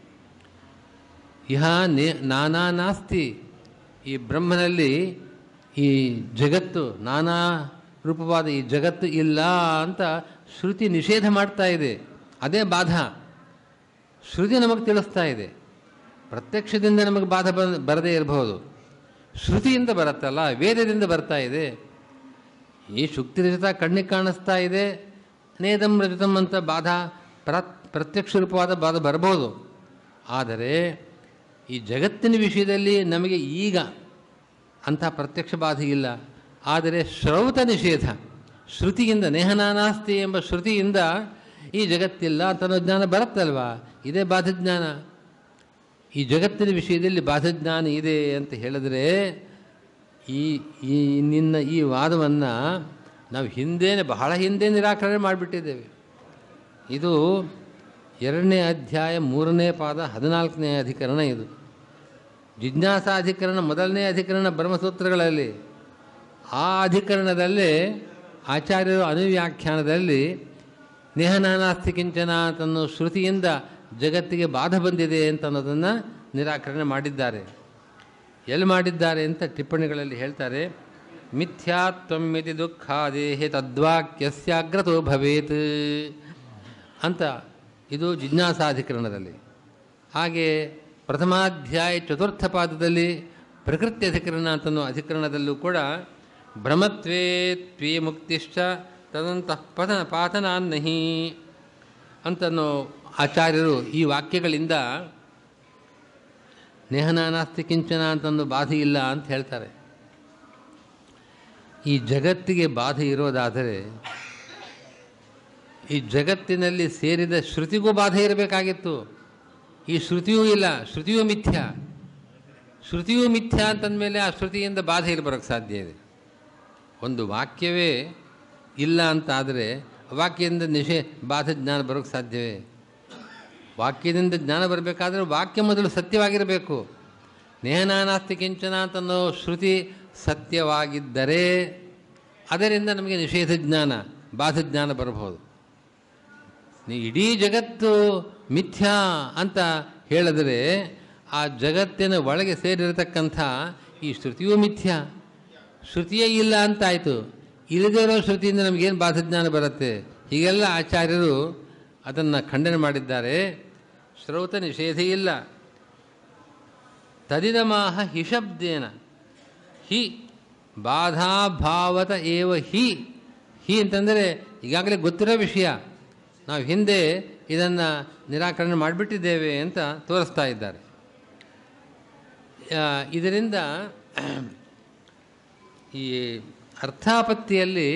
ಇಹ ನೇ ನಾನಾ ನಾಸ್ತಿ ಈ ಬ್ರಹ್ಮನಲ್ಲಿ ಈ ಜಗತ್ತು ನಾನಾ ರೂಪವಾದ ಈ ಜಗತ್ತು ಇಲ್ಲ ಅಂತ ಶ್ರುತಿ ನಿಷೇಧ ಮಾಡ್ತಾ ಇದೆ ಅದೇ ಬಾಧ ಶ್ರುತಿ ನಮಗೆ ತಿಳಿಸ್ತಾ ಇದೆ ಪ್ರತ್ಯಕ್ಷದಿಂದ ನಮಗೆ ಬಾಧ ಬ ಬರದೇ ಇರಬಹುದು ಶ್ರುತಿಯಿಂದ ಬರುತ್ತಲ್ಲ ವೇದದಿಂದ ಬರ್ತಾ ಇದೆ ಈ ಶುಕ್ತಿ ರಜತ ಕಣ್ಣಿಗೆ ಕಾಣಿಸ್ತಾ ಇದೆ ನೇದಂ ರಜತಂ ಅಂತ ಬಾಧ ಪ್ರ ಪ್ರತ್ಯಕ್ಷ ರೂಪವಾದ ಬಾಧ ಬರ್ಬೋದು ಆದರೆ ಈ ಜಗತ್ತಿನ ವಿಷಯದಲ್ಲಿ ನಮಗೆ ಈಗ ಅಂಥ ಪ್ರತ್ಯಕ್ಷ ಬಾಧೆ ಇಲ್ಲ ಆದರೆ ಶ್ರೌತ ನಿಷೇಧ ಶ್ರುತಿಯಿಂದ ನೇಹನಾನಾಸ್ತಿ ಎಂಬ ಶ್ರುತಿಯಿಂದ ಈ ಜಗತ್ತಿಲ್ಲ ಅಂತ ಅನ್ನೋ ಜ್ಞಾನ ಬರುತ್ತಲ್ವಾ ಇದೇ ಬಾಧಜ್ಞಾನ ಈ ಜಗತ್ತಿನ ವಿಷಯದಲ್ಲಿ ಬಾಧಜ್ಞಾನ ಇದೆ ಅಂತ ಹೇಳಿದ್ರೆ ಈ ಈ ನಿನ್ನ ಈ ವಾದವನ್ನು ನಾವು ಹಿಂದೇನೆ ಬಹಳ ಹಿಂದೆ ನಿರಾಕರಣೆ ಮಾಡಿಬಿಟ್ಟಿದ್ದೇವೆ ಇದು ಎರಡನೇ ಅಧ್ಯಾಯ ಮೂರನೇ ಪಾದ ಹದಿನಾಲ್ಕನೇ ಅಧಿಕರಣ ಇದು ಜಿಜ್ಞಾಸಾಧಿಕರಣ ಮೊದಲನೇ ಅಧಿಕರಣ ಬ್ರಹ್ಮಸೂತ್ರಗಳಲ್ಲಿ ಆ ಅಧಿಕರಣದಲ್ಲೇ ಆಚಾರ್ಯರು ಅನುವ್ಯಾಖ್ಯಾನದಲ್ಲಿ ನೇಹನಾನಾಸ್ತಿ ಕಿಂಚನ ಅಂತನ್ನೋ ಶ್ರುತಿಯಿಂದ ಜಗತ್ತಿಗೆ ಬಾಧ ಬಂದಿದೆ ಅಂತ ಅನ್ನೋದನ್ನು ನಿರಾಕರಣೆ ಮಾಡಿದ್ದಾರೆ ಎಲ್ಲಿ ಮಾಡಿದ್ದಾರೆ ಅಂತ ಟಿಪ್ಪಣಿಗಳಲ್ಲಿ ಹೇಳ್ತಾರೆ ಮಿಥ್ಯಾತ್ವಮಿತಿ ದುಃಖಾದೇಹಿ ತದ್ವಾಕ್ಯಸ್ಯಾಗ್ರತೋ ಭವೇತ್ ಅಂತ ಇದು ಜಿಜ್ಞಾಸಾಧಿಕರಣದಲ್ಲಿ ಹಾಗೆ ಪ್ರಥಮಾಧ್ಯಾಯ ಚತುರ್ಥ ಪಾದದಲ್ಲಿ ಪ್ರಕೃತಿ ಅಧಿಕರಣ ಅಂತನೋ ಅಧಿಕರಣದಲ್ಲೂ ಕೂಡ ಭ್ರಮತ್ವೇ ತ್ವೇ ಮುಕ್ತಿಶ್ಚ ತದಂತಃ ಪತನ ಪಾತನಾನ್ನಹಿ ಅಂತನೋ ಆಚಾರ್ಯರು ಈ ವಾಕ್ಯಗಳಿಂದ ನೇಹನಾನಾಸ್ತಿ ಕಿಂಚನ ಅಂತಂದು ಬಾಧೆ ಇಲ್ಲ ಅಂತ ಹೇಳ್ತಾರೆ ಈ ಜಗತ್ತಿಗೆ ಬಾಧೆ ಇರೋದಾದರೆ ಈ ಜಗತ್ತಿನಲ್ಲಿ ಸೇರಿದ ಶ್ರುತಿಗೂ ಬಾಧೆ ಇರಬೇಕಾಗಿತ್ತು ಈ ಶ್ರುತಿಯೂ ಇಲ್ಲ ಶ್ರುತಿಯೂ ಮಿಥ್ಯ ಶ್ರುತಿಯೂ ಮಿಥ್ಯ ಅಂತಂದಮೇಲೆ ಆ ಶ್ರುತಿಯಿಂದ ಬಾಧೆ ಇರಬರೋಕ್ಕೆ ಸಾಧ್ಯ ಇದೆ ಒಂದು ವಾಕ್ಯವೇ ಇಲ್ಲ ಅಂತಾದರೆ ವಾಕ್ಯದಿಂದ ನಿಷೇ ಬಾಧೆ ಜ್ಞಾನ ಬರೋಕ್ಕೆ ಸಾಧ್ಯವೇ ವಾಕ್ಯದಿಂದ ಜ್ಞಾನ ಬರಬೇಕಾದ್ರೆ ವಾಕ್ಯ ಮೊದಲು ಸತ್ಯವಾಗಿರಬೇಕು ನೇಹನಾನಾಸ್ತಿ ಕಿಂಚನ ಅಂತನ್ನೋ ಶ್ರುತಿ ಸತ್ಯವಾಗಿದ್ದರೆ ಅದರಿಂದ ನಮಗೆ ನಿಷೇಧ ಜ್ಞಾನ ಬಾಧ ಜ್ಞಾನ ಬರಬಹುದು ನೀ ಇಡೀ ಜಗತ್ತು ಮಿಥ್ಯಾ ಅಂತ ಹೇಳಿದ್ರೆ ಆ ಜಗತ್ತಿನ ಒಳಗೆ ಸೇರಿರತಕ್ಕಂಥ ಈ ಶ್ರುತಿಯೂ ಮಿಥ್ಯಾ ಶ್ರುತಿಯೇ ಇಲ್ಲ ಅಂತಾಯಿತು ಇಲ್ಲದೇ ಇರೋ ಶ್ರುತಿಯಿಂದ ನಮಗೇನು ಬಾಧಜ್ಞಾನ ಬರುತ್ತೆ ಹೀಗೆಲ್ಲ ಆಚಾರ್ಯರು ಅದನ್ನು ಖಂಡನೆ ಮಾಡಿದ್ದಾರೆ ಶ್ರೌತ ನಿಷೇಧ ಇಲ್ಲ ತದಿದಮಾಹ ಹಿಶಬ್ದೇನ ಹಿ ಬಾಧಾಭಾವತ ಏವ ಹಿ ಹಿ ಅಂತಂದರೆ ಈಗಾಗಲೇ ಗೊತ್ತಿರೋ ವಿಷಯ ನಾವು ಹಿಂದೆ ಇದನ್ನು ನಿರಾಕರಣೆ ಮಾಡಿಬಿಟ್ಟಿದ್ದೇವೆ ಅಂತ ತೋರಿಸ್ತಾ ಇದ್ದಾರೆ ಆ, ಇದರಿಂದ ಈ ಅರ್ಥಾಪತ್ತಿಯಲ್ಲಿ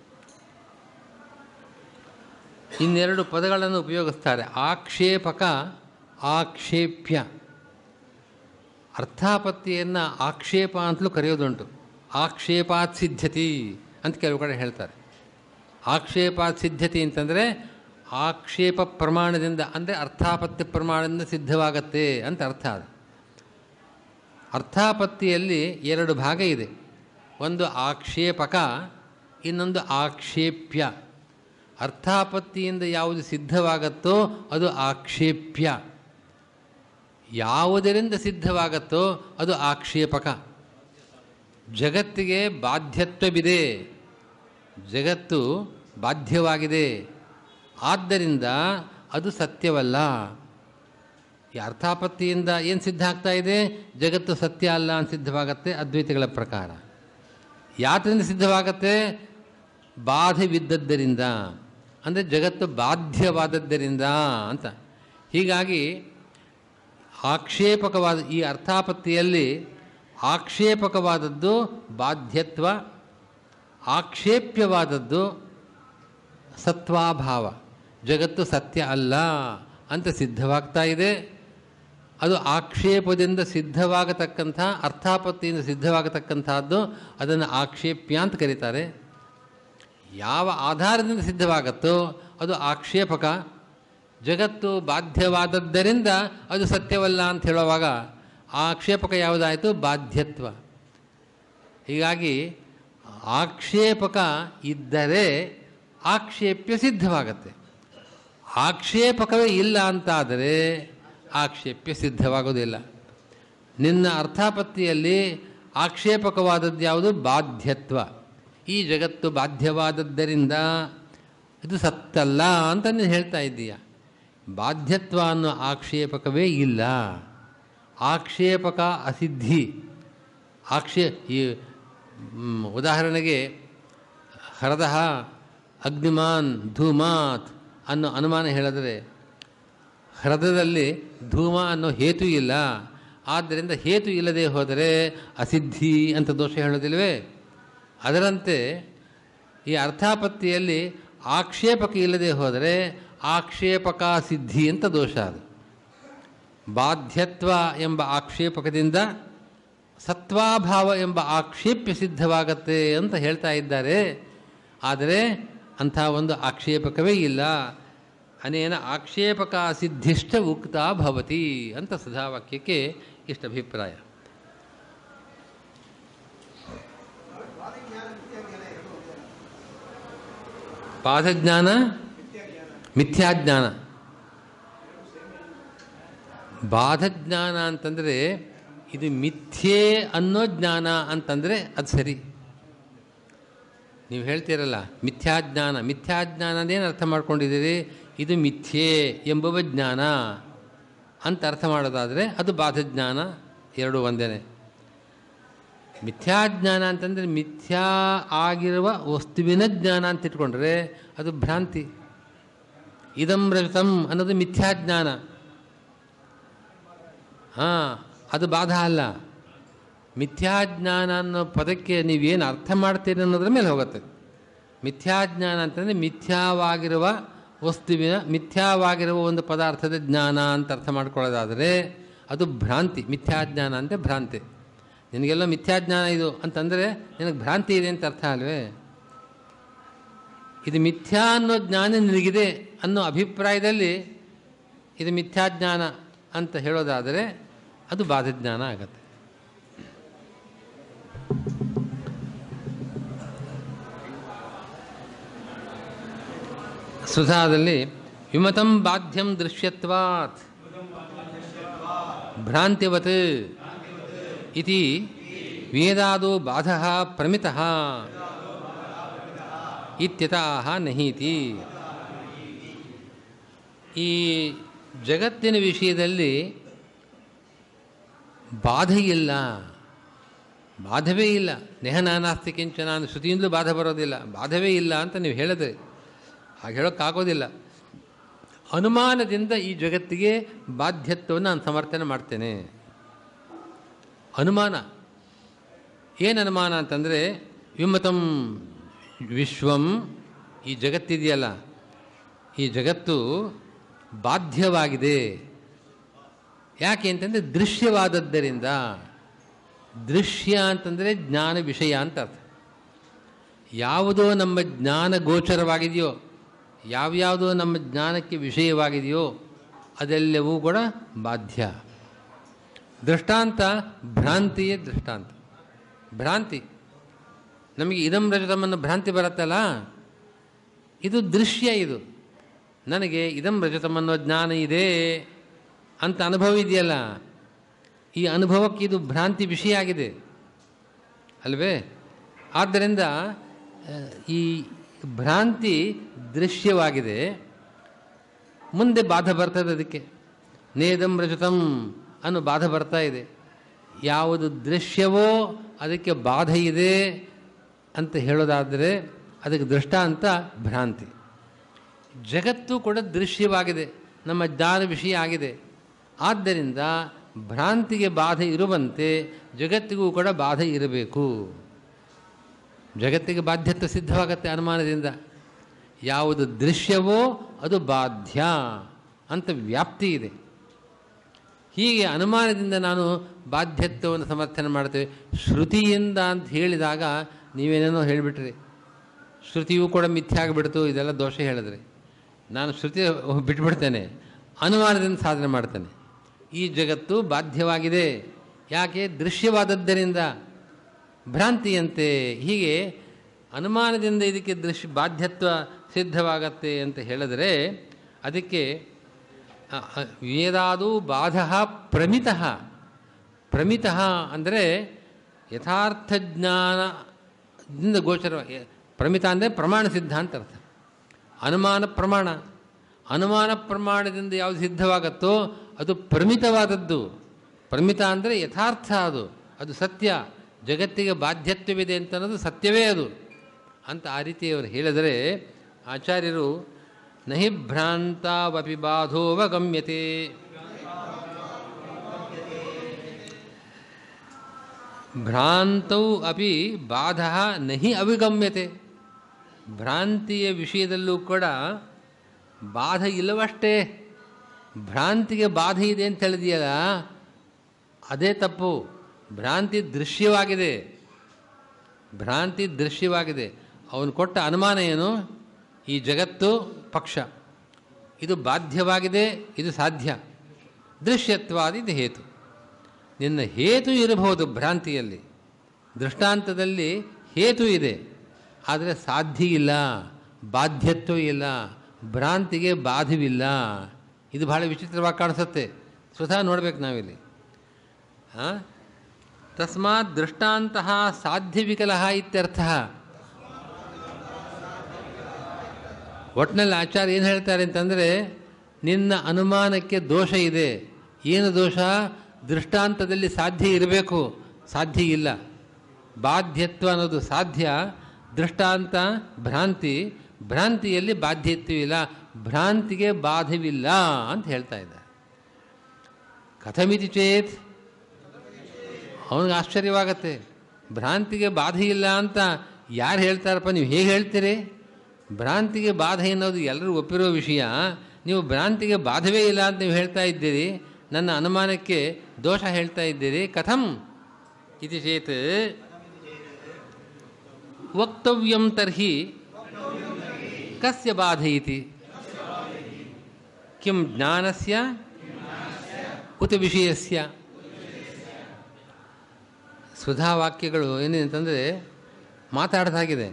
ಇನ್ನೆರಡು ಪದಗಳನ್ನು ಉಪಯೋಗಿಸ್ತಾರೆ ಆಕ್ಷೇಪಕ ಆಕ್ಷೇಪ್ಯ ಅರ್ಥಾಪತ್ತಿಯನ್ನು ಆಕ್ಷೇಪ ಅಂತಲೂ ಕರೆಯೋದುಂಟು ಆಕ್ಷೇಪಾತ್ ಸಿದ್ಧತಿ ಅಂತ ಕೆಲವು ಕಡೆ ಹೇಳ್ತಾರೆ ಆಕ್ಷೇಪಾತ್ ಸಿದ್ಧತಿ ಅಂತಂದರೆ ಆಕ್ಷೇಪ ಪ್ರಮಾಣದಿಂದ ಅಂದರೆ ಅರ್ಥಾಪತ್ತಿ ಪ್ರಮಾಣದಿಂದ ಸಿದ್ಧವಾಗತ್ತೆ ಅಂತ ಅರ್ಥ ಅದು ಅರ್ಥಾಪತ್ತಿಯಲ್ಲಿ ಎರಡು ಭಾಗ ಇದೆ ಒಂದು ಆಕ್ಷೇಪಕ ಇನ್ನೊಂದು ಆಕ್ಷೇಪ್ಯ ಅರ್ಥಾಪತ್ತಿಯಿಂದ ಯಾವುದು ಸಿದ್ಧವಾಗತ್ತೋ ಅದು ಆಕ್ಷೇಪ್ಯ ಯಾವುದರಿಂದ ಸಿದ್ಧವಾಗತ್ತೋ ಅದು ಆಕ್ಷೇಪಕ ಜಗತ್ತಿಗೆ ಬಾಧ್ಯತ್ವವಿದೆ ಜಗತ್ತು ಬಾಧ್ಯವಾಗಿದೆ ಆದ್ದರಿಂದ ಅದು ಸತ್ಯವಲ್ಲ ಈ ಅರ್ಥಾಪತ್ತಿಯಿಂದ ಏನು ಸಿದ್ಧ ಆಗ್ತಾ ಇದೆ ಜಗತ್ತು ಸತ್ಯ ಅಲ್ಲ ಅಂತ ಸಿದ್ಧವಾಗತ್ತೆ ಅದ್ವೈತಗಳ ಪ್ರಕಾರ ಯಾತರಿಂದ ಸಿದ್ಧವಾಗತ್ತೆ ಬಾಧವಿದ್ದದ್ದರಿಂದ ಅಂದರೆ ಜಗತ್ತು ಬಾಧ್ಯವಾದದ್ದರಿಂದ ಅಂತ ಹೀಗಾಗಿ ಆಕ್ಷೇಪಕವಾದ ಈ ಅರ್ಥಾಪತ್ತಿಯಲ್ಲಿ ಆಕ್ಷೇಪಕವಾದದ್ದು ಬಾಧ್ಯತ್ವ ಆಕ್ಷೇಪ್ಯವಾದದ್ದು ಸತ್ವಾಭಾವ ಜಗತ್ತು ಸತ್ಯ ಅಲ್ಲ ಅಂತ ಸಿದ್ಧವಾಗ್ತಾ ಇದೆ ಅದು ಆಕ್ಷೇಪದಿಂದ ಸಿದ್ಧವಾಗತಕ್ಕಂಥ ಅರ್ಥಾಪತ್ತಿಯಿಂದ ಸಿದ್ಧವಾಗತಕ್ಕಂಥದ್ದು ಅದನ್ನು ಆಕ್ಷೇಪ್ಯ ಅಂತ ಕರೀತಾರೆ ಯಾವ ಆಧಾರದಿಂದ ಸಿದ್ಧವಾಗುತ್ತೋ ಅದು ಆಕ್ಷೇಪಕ ಜಗತ್ತು ಬಾಧ್ಯವಾದದ್ದರಿಂದ ಅದು ಸತ್ಯವಲ್ಲ ಅಂತ ಹೇಳುವಾಗ ಆಕ್ಷೇಪಕ ಯಾವುದಾಯಿತು ಬಾಧ್ಯತ್ವ ಹೀಗಾಗಿ ಆಕ್ಷೇಪಕ ಇದ್ದರೆ ಆಕ್ಷೇಪ್ಯ ಸಿದ್ಧವಾಗತ್ತೆ ಆಕ್ಷೇಪಕವೇ ಇಲ್ಲ ಅಂತಾದರೆ ಆಕ್ಷೇಪ್ಯ ಸಿದ್ಧವಾಗೋದಿಲ್ಲ ನಿನ್ನ ಅರ್ಥಾಪತ್ತಿಯಲ್ಲಿ ಆಕ್ಷೇಪಕವಾದದ್ದು ಯಾವುದು ಬಾಧ್ಯತ್ವ ಈ ಜಗತ್ತು ಬಾಧ್ಯವಾದದ್ದರಿಂದ ಇದು ಸತ್ತಲ್ಲ ಅಂತ ನೀನು ಹೇಳ್ತಾ ಇದ್ದೀಯ ಬಾಧ್ಯತ್ವ ಅನ್ನೋ ಆಕ್ಷೇಪಕವೇ ಇಲ್ಲ ಆಕ್ಷೇಪಕ ಅಸಿದ್ಧಿ ಆಕ್ಷೇ ಈ ಮ್, ಉದಾಹರಣೆಗೆ ಹರದಹ ಅಗ್ನಿಮಾನ್ ಧೂಮಾತ್ ಅನ್ನೋ ಅನುಮಾನ ಹೇಳಿದ್ರೆ ಹೃದಯದಲ್ಲಿ ಧೂಮ ಅನ್ನೋ ಹೇತು ಇಲ್ಲ ಆದ್ದರಿಂದ ಹೇತು ಇಲ್ಲದೆ ಹೋದರೆ ಅಸಿದ್ಧಿ ಅಂತ ದೋಷ ಹೇಳೋದಿಲ್ವೇ ಅದರಂತೆ ಈ ಅರ್ಥಾಪತ್ತಿಯಲ್ಲಿ ಆಕ್ಷೇಪಕ ಇಲ್ಲದೆ ಹೋದರೆ ಆಕ್ಷೇಪಕ ಸಿದ್ಧಿ ಅಂತ ದೋಷ ಅದು ಬಾಧ್ಯತ್ವ ಎಂಬ ಆಕ್ಷೇಪಕದಿಂದ ಸತ್ವಾಭಾವ ಎಂಬ ಆಕ್ಷೇಪ್ಯ ಸಿದ್ಧವಾಗತ್ತೆ ಅಂತ ಹೇಳ್ತಾ ಇದ್ದಾರೆ ಆದರೆ ಅಂಥ ಒಂದು ಆಕ್ಷೇಪಕವೇ ಇಲ್ಲ ಅನೇನ ಆಕ್ಷೇಪಕ ಸಿದ್ಧಿಷ್ಟ ಉಕ್ತ ಭವತಿ ಅಂತ ಸುಧಾವಾಕ್ಯಕ್ಕೆ ಇಷ್ಟ ಅಭಿಪ್ರಾಯ ಪಾದಜ್ಞಾನ ಮಿಥ್ಯಾಜ್ಞಾನ ಬಾಧಜ್ಞಾನ ಅಂತಂದರೆ ಇದು ಮಿಥ್ಯೆ ಅನ್ನೋ ಜ್ಞಾನ ಅಂತಂದರೆ ಅದು ಸರಿ ನೀವು ಹೇಳ್ತೀರಲ್ಲ ಮಿಥ್ಯಾಜ್ಞಾನ ಮಿಥ್ಯಾಜ್ಞಾನದೇನು ಅರ್ಥ ಮಾಡ್ಕೊಂಡಿದ್ದೀರಿ ಇದು ಮಿಥ್ಯೆ ಎಂಬುವ ಜ್ಞಾನ ಅಂತ ಅರ್ಥ ಮಾಡೋದಾದರೆ ಅದು ಬಾಧಜ್ಞಾನ ಎರಡು ಒಂದೇನೆ ಮಿಥ್ಯಾಜ್ಞಾನ ಅಂತಂದರೆ ಮಿಥ್ಯಾ ಆಗಿರುವ ವಸ್ತುವಿನ ಜ್ಞಾನ ಅಂತ ಇಟ್ಕೊಂಡ್ರೆ ಅದು ಭ್ರಾಂತಿ ಇದಂ ರಜತಂ ಅನ್ನೋದು ಮಿಥ್ಯಾಜ್ಞಾನ ಹಾಂ ಅದು ಬಾಧ ಅಲ್ಲ ಮಿಥ್ಯಾಜ್ಞಾನ ಅನ್ನೋ ಪದಕ್ಕೆ ನೀವೇನು ಅರ್ಥ ಮಾಡ್ತೀರಿ ಅನ್ನೋದ್ರ ಮೇಲೆ ಹೋಗುತ್ತೆ ಮಿಥ್ಯಾಜ್ಞಾನ ಅಂತಂದರೆ ಮಿಥ್ಯಾವಾಗಿರುವ ವಸ್ತುವಿನ ಮಿಥ್ಯಾವಾಗಿರುವ ಒಂದು ಪದಾರ್ಥದ ಜ್ಞಾನ ಅಂತ ಅರ್ಥ ಮಾಡ್ಕೊಳ್ಳೋದಾದರೆ ಅದು ಭ್ರಾಂತಿ ಮಿಥ್ಯಾಜ್ಞಾನ ಅಂದರೆ ಭ್ರಾಂತಿ ನಿನಗೆಲ್ಲ ಮಿಥ್ಯಾಜ್ಞಾನ ಇದು ಅಂತಂದರೆ ನಿನಗೆ ಭ್ರಾಂತಿ ಇದೆ ಅಂತ ಅರ್ಥ ಅಲ್ವೇ ಇದು ಮಿಥ್ಯಾ ಅನ್ನೋ ಜ್ಞಾನ ನಿನಗಿದೆ ಅನ್ನೋ ಅಭಿಪ್ರಾಯದಲ್ಲಿ ಇದು ಮಿಥ್ಯಾಜ್ಞಾನ ಅಂತ ಹೇಳೋದಾದರೆ ಅದು ಬಾಧಜ್ಞಾನ ಆಗತ್ತೆ ಸುಧಾದಲ್ಲಿ ವಿಮತಂ ಬಾಧ್ಯಂ ದೃಶ್ಯತ್ವಾತ್ ಭ್ರಾಂತಿವತ್ ಇತಿ ವೇದಾದೋ ಬಾಧ ಪ್ರಮಿತಃ ಇತ್ಯತಃ ನಹೀತಿ ಈ ಜಗತ್ತಿನ ವಿಷಯದಲ್ಲಿ ಬಾಧೆ ಇಲ್ಲ ಬಾಧವೇ ಇಲ್ಲ ನೆಹನಾನಾಸ್ತಿ ಕಿಂಚನ ಅಂದ್ರೆ ಶ್ರುತಿಯಿಂದಲೂ ಬಾಧೆ ಬರೋದಿಲ್ಲ ಬಾಧವೇ ಇಲ್ಲ ಅಂತ ನೀವು ಹೇಳಿದ್ರೆ ಹಾಗೆ ಹೇಳೋಕ್ಕಾಗೋದಿಲ್ಲ ಅನುಮಾನದಿಂದ ಈ ಜಗತ್ತಿಗೆ ಬಾಧ್ಯತ್ವವನ್ನು ನಾನು ಸಮರ್ಥನೆ ಮಾಡ್ತೇನೆ ಅನುಮಾನ ಏನು ಅನುಮಾನ ಅಂತಂದರೆ ವಿಮತಂ ವಿಶ್ವಂ ಈ ಜಗತ್ತಿದೆಯಲ್ಲ ಈ ಜಗತ್ತು ಬಾಧ್ಯವಾಗಿದೆ ಯಾಕೆ ಅಂತಂದರೆ ದೃಶ್ಯವಾದದ್ದರಿಂದ ದೃಶ್ಯ ಅಂತಂದರೆ ಜ್ಞಾನ ವಿಷಯ ಅಂತ ಅರ್ಥ ಯಾವುದೋ ನಮ್ಮ ಜ್ಞಾನ ಗೋಚರವಾಗಿದೆಯೋ ಯಾವ್ಯಾವುದೋ ನಮ್ಮ ಜ್ಞಾನಕ್ಕೆ ವಿಷಯವಾಗಿದೆಯೋ ಅದೆಲ್ಲವೂ ಕೂಡ ಬಾಧ್ಯ ದೃಷ್ಟಾಂತ ಭ್ರಾಂತಿಯೇ ದೃಷ್ಟಾಂತ ಭ್ರಾಂತಿ ನಮಗೆ ಇದಂ ರಜತಮನ್ನು ಭ್ರಾಂತಿ ಬರುತ್ತಲ್ಲ ಇದು ದೃಶ್ಯ ಇದು ನನಗೆ ಇದಂ ರಜತಮನ್ನೋ ಜ್ಞಾನ ಇದೆ ಅಂತ ಅನುಭವ ಇದೆಯಲ್ಲ ಈ ಅನುಭವಕ್ಕೆ ಇದು ಭ್ರಾಂತಿ ವಿಷಯ ಆಗಿದೆ ಅಲ್ವೇ ಆದ್ದರಿಂದ ಆ, ಈ ಭ್ರಾಂತಿ ದೃಶ್ಯವಾಗಿದೆ ಮುಂದೆ ಬಾಧ ಬರ್ತದೆ ಅದಕ್ಕೆ ನೇದಂ ರಜತಂ ಅನ್ನೋ ಬಾಧ ಬರ್ತಾ ಇದೆ ಯಾವುದು ದೃಶ್ಯವೋ ಅದಕ್ಕೆ ಬಾಧೆ ಇದೆ ಅಂತ ಹೇಳೋದಾದರೆ ಅದಕ್ಕೆ ದೃಷ್ಟಾಂತ ಭ್ರಾಂತಿ ಜಗತ್ತು ಕೂಡ ದೃಶ್ಯವಾಗಿದೆ ನಮ್ಮ ಜ್ಞಾನ ವಿಷಯ ಆಗಿದೆ ಆದ್ದರಿಂದ ಭ್ರಾಂತಿಗೆ ಬಾಧೆ ಇರುವಂತೆ ಜಗತ್ತಿಗೂ ಕೂಡ ಬಾಧೆ ಇರಬೇಕು ಜಗತ್ತಿಗೆ ಬಾಧ್ಯತ್ವ ಸಿದ್ಧವಾಗತ್ತೆ ಅನುಮಾನದಿಂದ ಯಾವುದು ದೃಶ್ಯವೋ ಅದು ಬಾಧ್ಯ ಅಂತ ವ್ಯಾಪ್ತಿ ಇದೆ ಹೀಗೆ ಅನುಮಾನದಿಂದ ನಾನು ಬಾಧ್ಯತ್ವವನ್ನು ಸಮರ್ಥನೆ ಮಾಡ್ತೇವೆ ಶ್ರುತಿಯಿಂದ ಅಂತ ಹೇಳಿದಾಗ ನೀವೇನೇನೋ ಹೇಳಿಬಿಟ್ರಿ ಶ್ರುತಿಯೂ ಕೂಡ ಮಿಥ್ಯೆ ಆಗಿಬಿಡ್ತು ಇದೆಲ್ಲ ದೋಷ ಹೇಳಿದ್ರಿ ನಾನು ಶ್ರುತಿ ಬಿಟ್ಬಿಡ್ತೇನೆ ಅನುಮಾನದಿಂದ ಸಾಧನೆ ಮಾಡ್ತೇನೆ ಈ ಜಗತ್ತು ಬಾಧ್ಯವಾಗಿದೆ ಯಾಕೆ ದೃಶ್ಯವಾದದ್ದರಿಂದ ಭ್ರಾಂತಿಯಂತೆ ಹೀಗೆ ಅನುಮಾನದಿಂದ ಇದಕ್ಕೆ ದೃಶ್ಯ ಬಾಧ್ಯತ್ವ ಸಿದ್ಧವಾಗತ್ತೆ ಅಂತ ಹೇಳಿದರೆ ಅದಕ್ಕೆ ಅ, ಅ, ವೇದಾದು ಬಾಧ ಪ್ರಮಿತ ಪ್ರಮಿತ ಅಂದರೆ ಯಥಾರ್ಥ ಜ್ಞಾನದಿಂದ ಗೋಚರ ಪ್ರಮಿತ ಅಂದರೆ ಪ್ರಮಾಣ ಸಿದ್ಧ ಅಂತ ಅರ್ಥ ಅನುಮಾನ ಪ್ರಮಾಣ ಅನುಮಾನ ಪ್ರಮಾಣದಿಂದ ಯಾವುದು ಸಿದ್ಧವಾಗತ್ತೋ ಅದು ಪ್ರಮಿತವಾದದ್ದು ಪ್ರಮಿತ ಅಂದರೆ ಯಥಾರ್ಥ ಅದು ಅದು ಸತ್ಯ ಜಗತ್ತಿಗೆ ಬಾಧ್ಯತ್ವವಿದೆ ಅಂತ ಅನ್ನೋದು ಸತ್ಯವೇ ಅದು ಅಂತ ಆ ರೀತಿ ಅವರು ಹೇಳಿದರೆ ಆಚಾರ್ಯರು ನಹಿ ಭ್ರಾಂತಾವಪಿ ಬಾಧೋವಗಮ್ಯತೆ ಭ್ರಾಂತೌ ಅಪಿ ಬಾಧ ನಹಿ ಅವಿಗಮ್ಯತೆ ಭ್ರಾಂತಿಯ ವಿಷಯದಲ್ಲೂ ಕೂಡ ಬಾಧ ಇಲ್ಲವಷ್ಟೇ ಭ್ರಾಂತಿಗೆ ಬಾಧೆ ಇದೆ ಅಂತ ಹೇಳಿದೆಯಲ್ಲ ಅದೇ ತಪ್ಪು ಭ್ರಾಂತಿ ದೃಶ್ಯವಾಗಿದೆ ಭ್ರಾಂತಿ ದೃಶ್ಯವಾಗಿದೆ ಅವನು ಕೊಟ್ಟ ಅನುಮಾನ ಏನು ಈ ಜಗತ್ತು ಪಕ್ಷ ಇದು ಬಾಧ್ಯವಾಗಿದೆ ಇದು ಸಾಧ್ಯ ದೃಶ್ಯತ್ವಾದಿದು ಹೇತು ನಿನ್ನ ಹೇತು ಇರಬಹುದು ಭ್ರಾಂತಿಯಲ್ಲಿ ದೃಷ್ಟಾಂತದಲ್ಲಿ ಹೇತು ಇದೆ ಆದರೆ ಸಾಧ್ಯ ಇಲ್ಲ ಬಾಧ್ಯತ್ವ ಇಲ್ಲ ಭ್ರಾಂತಿಗೆ ಬಾಧವಿಲ್ಲ ಇದು ಬಹಳ ವಿಚಿತ್ರವಾಗಿ ಕಾಣಿಸುತ್ತೆ ಸ್ವತಃ ನೋಡ್ಬೇಕು ನಾವಿಲ್ಲಿ ಹಾಂ ತಸ್ಮಾತ್ ದೃಷ್ಟಾಂತಹ ಸಾಧ್ಯ ವಿಕಲ ಇತ್ಯರ್ಥ ಒಟ್ಟಿನಲ್ಲಿ ಆಚಾರ್ಯ ಏನು ಹೇಳ್ತಾರೆ ಅಂತಂದರೆ ನಿನ್ನ ಅನುಮಾನಕ್ಕೆ ದೋಷ ಇದೆ ಏನು ದೋಷ ದೃಷ್ಟಾಂತದಲ್ಲಿ ಸಾಧ್ಯ ಇರಬೇಕು ಸಾಧ್ಯ ಇಲ್ಲ ಬಾಧ್ಯತ್ವ ಅನ್ನೋದು ಸಾಧ್ಯ ದೃಷ್ಟಾಂತ ಭ್ರಾಂತಿ ಭ್ರಾಂತಿಯಲ್ಲಿ ಬಾಧ್ಯತ್ವವಿಲ್ಲ ಭ್ರಾಂತಿಗೆ ಬಾಧವಿಲ್ಲ ಅಂತ ಹೇಳ್ತಾ ಇದ್ದಾರೆ ಕಥಮಿತಿ ಚೇತ್ ಅವನಿಗೆ ಆಶ್ಚರ್ಯವಾಗತ್ತೆ ಭ್ರಾಂತಿಗೆ ಬಾಧೆ ಇಲ್ಲ ಅಂತ ಯಾರು ಹೇಳ್ತಾರಪ್ಪ ನೀವು ಹೇಗೆ ಹೇಳ್ತೀರಿ ಭ್ರಾಂತಿಗೆ ಬಾಧೆ ಅನ್ನೋದು ಎಲ್ಲರೂ ಒಪ್ಪಿರೋ ವಿಷಯ ನೀವು ಭ್ರಾಂತಿಗೆ ಬಾಧವೇ ಇಲ್ಲ ಅಂತ ನೀವು ಹೇಳ್ತಾ ಇದ್ದೀರಿ ನನ್ನ ಅನುಮಾನಕ್ಕೆ ದೋಷ ಹೇಳ್ತಾ ಇದ್ದೀರಿ ಕಥಂ ಇತಿ ಚೇತ್ ವಕ್ತವ್ಯಂ ತರ್ಹಿ ಕಸ್ಯ ಬಾಧೆ ಇತಿ ಕಿಂ ಜ್ಞಾನಸ್ಯ ಉತ ವಿಷಯಸ್ಯ ಸುಧಾವಾಕ್ಯಗಳು ಏನಿದೆ ಅಂತಂದರೆ ಮಾತಾಡ್ದಾಗಿದೆ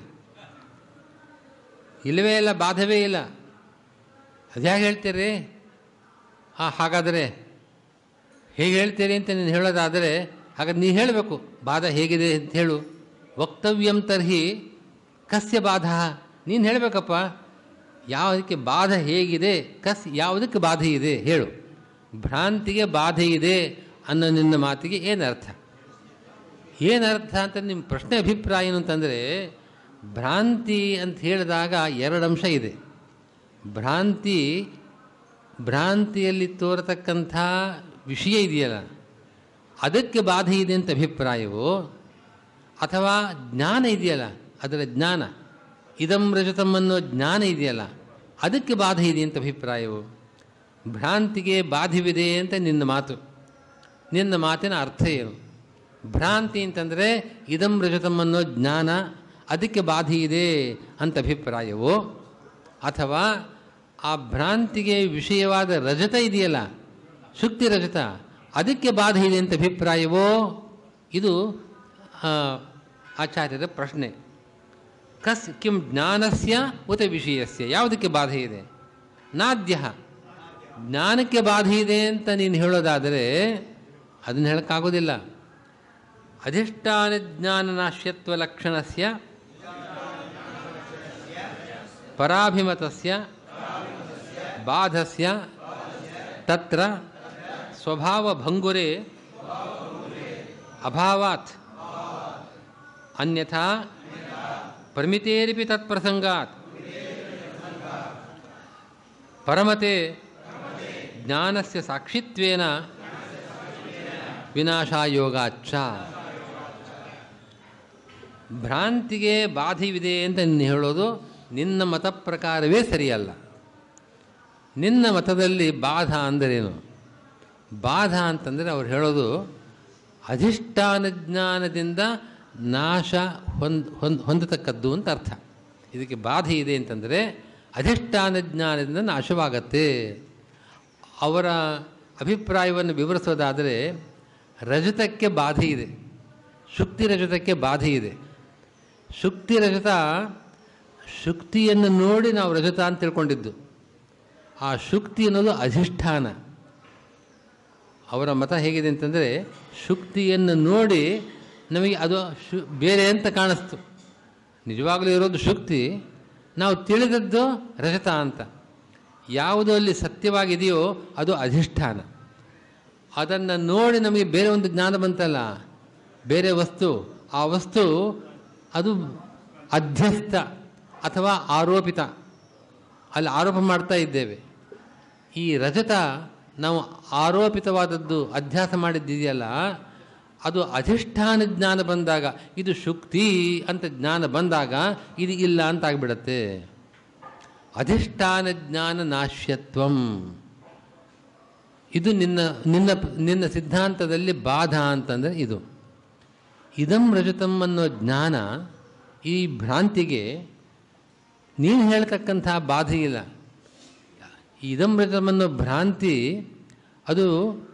ಇಲ್ಲವೇ ಇಲ್ಲ ಬಾಧವೇ ಇಲ್ಲ ಅದ್ಯಾಕೆ ಹೇಳ್ತೀರಿ ಹಾಂ ಹಾಗಾದರೆ ಹೇಗೆ ಹೇಳ್ತೀರಿ ಅಂತ ನೀನು ಹೇಳೋದಾದರೆ ಹಾಗಾದ್ರೆ ನೀನು ಹೇಳಬೇಕು ಬಾಧ ಹೇಗಿದೆ ಅಂತ ಹೇಳು ವಕ್ತವ್ಯಂ ತರ್ಹಿ ಕಸ್ಯ ಬಾಧ ನೀನು ಹೇಳಬೇಕಪ್ಪ ಯಾವುದಕ್ಕೆ ಬಾಧ ಹೇಗಿದೆ ಕಸ್ ಯಾವುದಕ್ಕೆ ಬಾಧೆ ಇದೆ ಹೇಳು ಭ್ರಾಂತಿಗೆ ಬಾಧೆ ಇದೆ ಅನ್ನೋ ನಿನ್ನ ಮಾತಿಗೆ ಏನರ್ಥ ಏನರ್ಥ ಅಂತ ನಿಮ್ಮ ಪ್ರಶ್ನೆ ಅಭಿಪ್ರಾಯ ಏನು ಅಂತಂದರೆ ಭ್ರಾಂತಿ ಅಂತ ಹೇಳಿದಾಗ ಎರಡು ಅಂಶ ಇದೆ ಭ್ರಾಂತಿ ಭ್ರಾಂತಿಯಲ್ಲಿ ತೋರತಕ್ಕಂಥ ವಿಷಯ ಇದೆಯಲ್ಲ ಅದಕ್ಕೆ ಬಾಧೆ ಇದೆ ಅಂತ ಅಭಿಪ್ರಾಯವೋ ಅಥವಾ ಜ್ಞಾನ ಇದೆಯಲ್ಲ ಅದರ ಜ್ಞಾನ ಇದಂ ರಜತಂ ಅನ್ನೋ ಜ್ಞಾನ ಇದೆಯಲ್ಲ ಅದಕ್ಕೆ ಬಾಧೆ ಇದೆ ಅಂತ ಅಭಿಪ್ರಾಯವು ಭ್ರಾಂತಿಗೆ ಬಾಧವಿದೆ ಅಂತ ನಿನ್ನ ಮಾತು ನಿನ್ನ ಮಾತಿನ ಅರ್ಥ ಏನು ಭ್ರಾಂತಿ ಅಂತಂದರೆ ಇದಂ ರಜತಂ ಅನ್ನೋ ಜ್ಞಾನ ಅದಕ್ಕೆ ಬಾಧೆ ಇದೆ ಅಂತ ಅಭಿಪ್ರಾಯವೋ ಅಥವಾ ಆ ಭ್ರಾಂತಿಗೆ ವಿಷಯವಾದ ರಜತ ಇದೆಯಲ್ಲ ಶುಕ್ತಿ ರಜತ ಅದಕ್ಕೆ ಬಾಧೆ ಇದೆ ಅಂತ ಅಭಿಪ್ರಾಯವೋ ಇದು ಆ, ಆಚಾರ್ಯರ ಪ್ರಶ್ನೆ ಕಸ್ ಕಿಂ ಜ್ಞಾನಸ್ಯ ಉತ ವಿಷಯಸ್ಯ ಯಾವುದಕ್ಕೆ ಬಾಧೆ ಇದೆ ನಾದ್ಯ ಜ್ಞಾನಕ್ಕೆ ಬಾಧೆ ಇದೆ ಅಂತ ನೀನು ಹೇಳೋದಾದರೆ ಅದನ್ನು ಹೇಳೋಕ್ಕಾಗೋದಿಲ್ಲ ಅಧಿಷ್ಠಾನ ಜ್ಞಾನನಾಶ್ಯತ್ವ ಲಕ್ಷಣಸ್ಯ ಪರಾಭಿಮತಸ್ಯ ಬಾಧಸ್ಯ ತತ್ರ ಸ್ವಭಾವಭಂಗುರೆ ಅಭಾವಾತ್ ಅನ್ಯಥಾ ಪರಿಮಿತೇರಿಪಿ ತತ್ಪ್ರಸಂಗಾತ್ ಪರಮತೆ ಜ್ಞಾನಸ್ಯ ಸಾಕ್ಷಿತ್ವೇನ ವಿನಾಶಾಯೋಗಾಚ್ಚ ಭ್ರಾಂತಿಗೆ ಬಾಧೆವಿದೆ ಅಂತ ನೀನು ಹೇಳೋದು ನಿನ್ನ ಮತ ಪ್ರಕಾರವೇ ಸರಿಯಲ್ಲ ನಿನ್ನ ಮತದಲ್ಲಿ ಬಾಧ ಅಂದರೇನು ಬಾಧ ಅಂತಂದರೆ ಅವ್ರು ಹೇಳೋದು ಅಧಿಷ್ಠಾನ ಜ್ಞಾನದಿಂದ ನಾಶ ಹೊಂದ್ ಹೊಂದ್ ಹೊಂದತಕ್ಕದ್ದು ಅಂತ ಅರ್ಥ ಇದಕ್ಕೆ ಬಾಧೆ ಇದೆ ಅಂತಂದರೆ ಅಧಿಷ್ಠಾನ ಜ್ಞಾನದಿಂದ ನಾಶವಾಗತ್ತೆ ಅವರ ಅಭಿಪ್ರಾಯವನ್ನು ವಿವರಿಸೋದಾದರೆ ರಜತಕ್ಕೆ ಬಾಧೆ ಇದೆ ಶುಕ್ತಿ ರಜತಕ್ಕೆ ಬಾಧೆ ಇದೆ ಶುಕ್ತಿ ರಜತ ಶುಕ್ತಿಯನ್ನು ನೋಡಿ ನಾವು ರಜತ ಅಂತ ತಿಳ್ಕೊಂಡಿದ್ದು ಆ ಶುಕ್ತಿ ಅನ್ನೋದು ಅಧಿಷ್ಠಾನ ಅವರ ಮತ ಹೇಗಿದೆ ಅಂತಂದರೆ ಶುಕ್ತಿಯನ್ನು ನೋಡಿ ನಮಗೆ ಅದು ಶು ಬೇರೆ ಅಂತ ಕಾಣಿಸ್ತು ನಿಜವಾಗಲೂ ಇರೋದು ಶುಕ್ತಿ ನಾವು ತಿಳಿದದ್ದು ರಜತ ಅಂತ ಯಾವುದು ಅಲ್ಲಿ ಸತ್ಯವಾಗಿದೆಯೋ ಅದು ಅಧಿಷ್ಠಾನ ಅದನ್ನು ನೋಡಿ ನಮಗೆ ಬೇರೆ ಒಂದು ಜ್ಞಾನ ಬಂತಲ್ಲ ಬೇರೆ ವಸ್ತು ಆ ವಸ್ತು ಅದು ಅಧ್ಯಸ್ಥ ಅಥವಾ ಆರೋಪಿತ ಅಲ್ಲಿ ಆರೋಪ ಮಾಡ್ತಾ ಇದ್ದೇವೆ ಈ ರಜತ ನಾವು ಆರೋಪಿತವಾದದ್ದು ಅಧ್ಯಾಸ ಮಾಡಿದ್ದಿದೆಯಲ್ಲ ಅದು ಅಧಿಷ್ಠಾನ ಜ್ಞಾನ ಬಂದಾಗ ಇದು ಶುಕ್ತಿ ಅಂತ ಜ್ಞಾನ ಬಂದಾಗ ಇದು ಇಲ್ಲ ಅಂತ ಆಗಿಬಿಡತ್ತೆ ಅಧಿಷ್ಠಾನ ಜ್ಞಾನ ನಾಶ್ಯತ್ವಂ ಇದು ನಿನ್ನ ನಿನ್ನ ನಿನ್ನ ಸಿದ್ಧಾಂತದಲ್ಲಿ ಬಾಧ ಅಂತಂದರೆ ಇದು ಇದಂ ರಜತಂ ಅನ್ನೋ ಜ್ಞಾನ ಈ ಭ್ರಾಂತಿಗೆ ನೀನು ಹೇಳ್ತಕ್ಕಂಥ ಬಾಧೆ ಇಲ್ಲ ಇದಂ ರಜತಂ ಅನ್ನೋ ಭ್ರಾಂತಿ ಅದು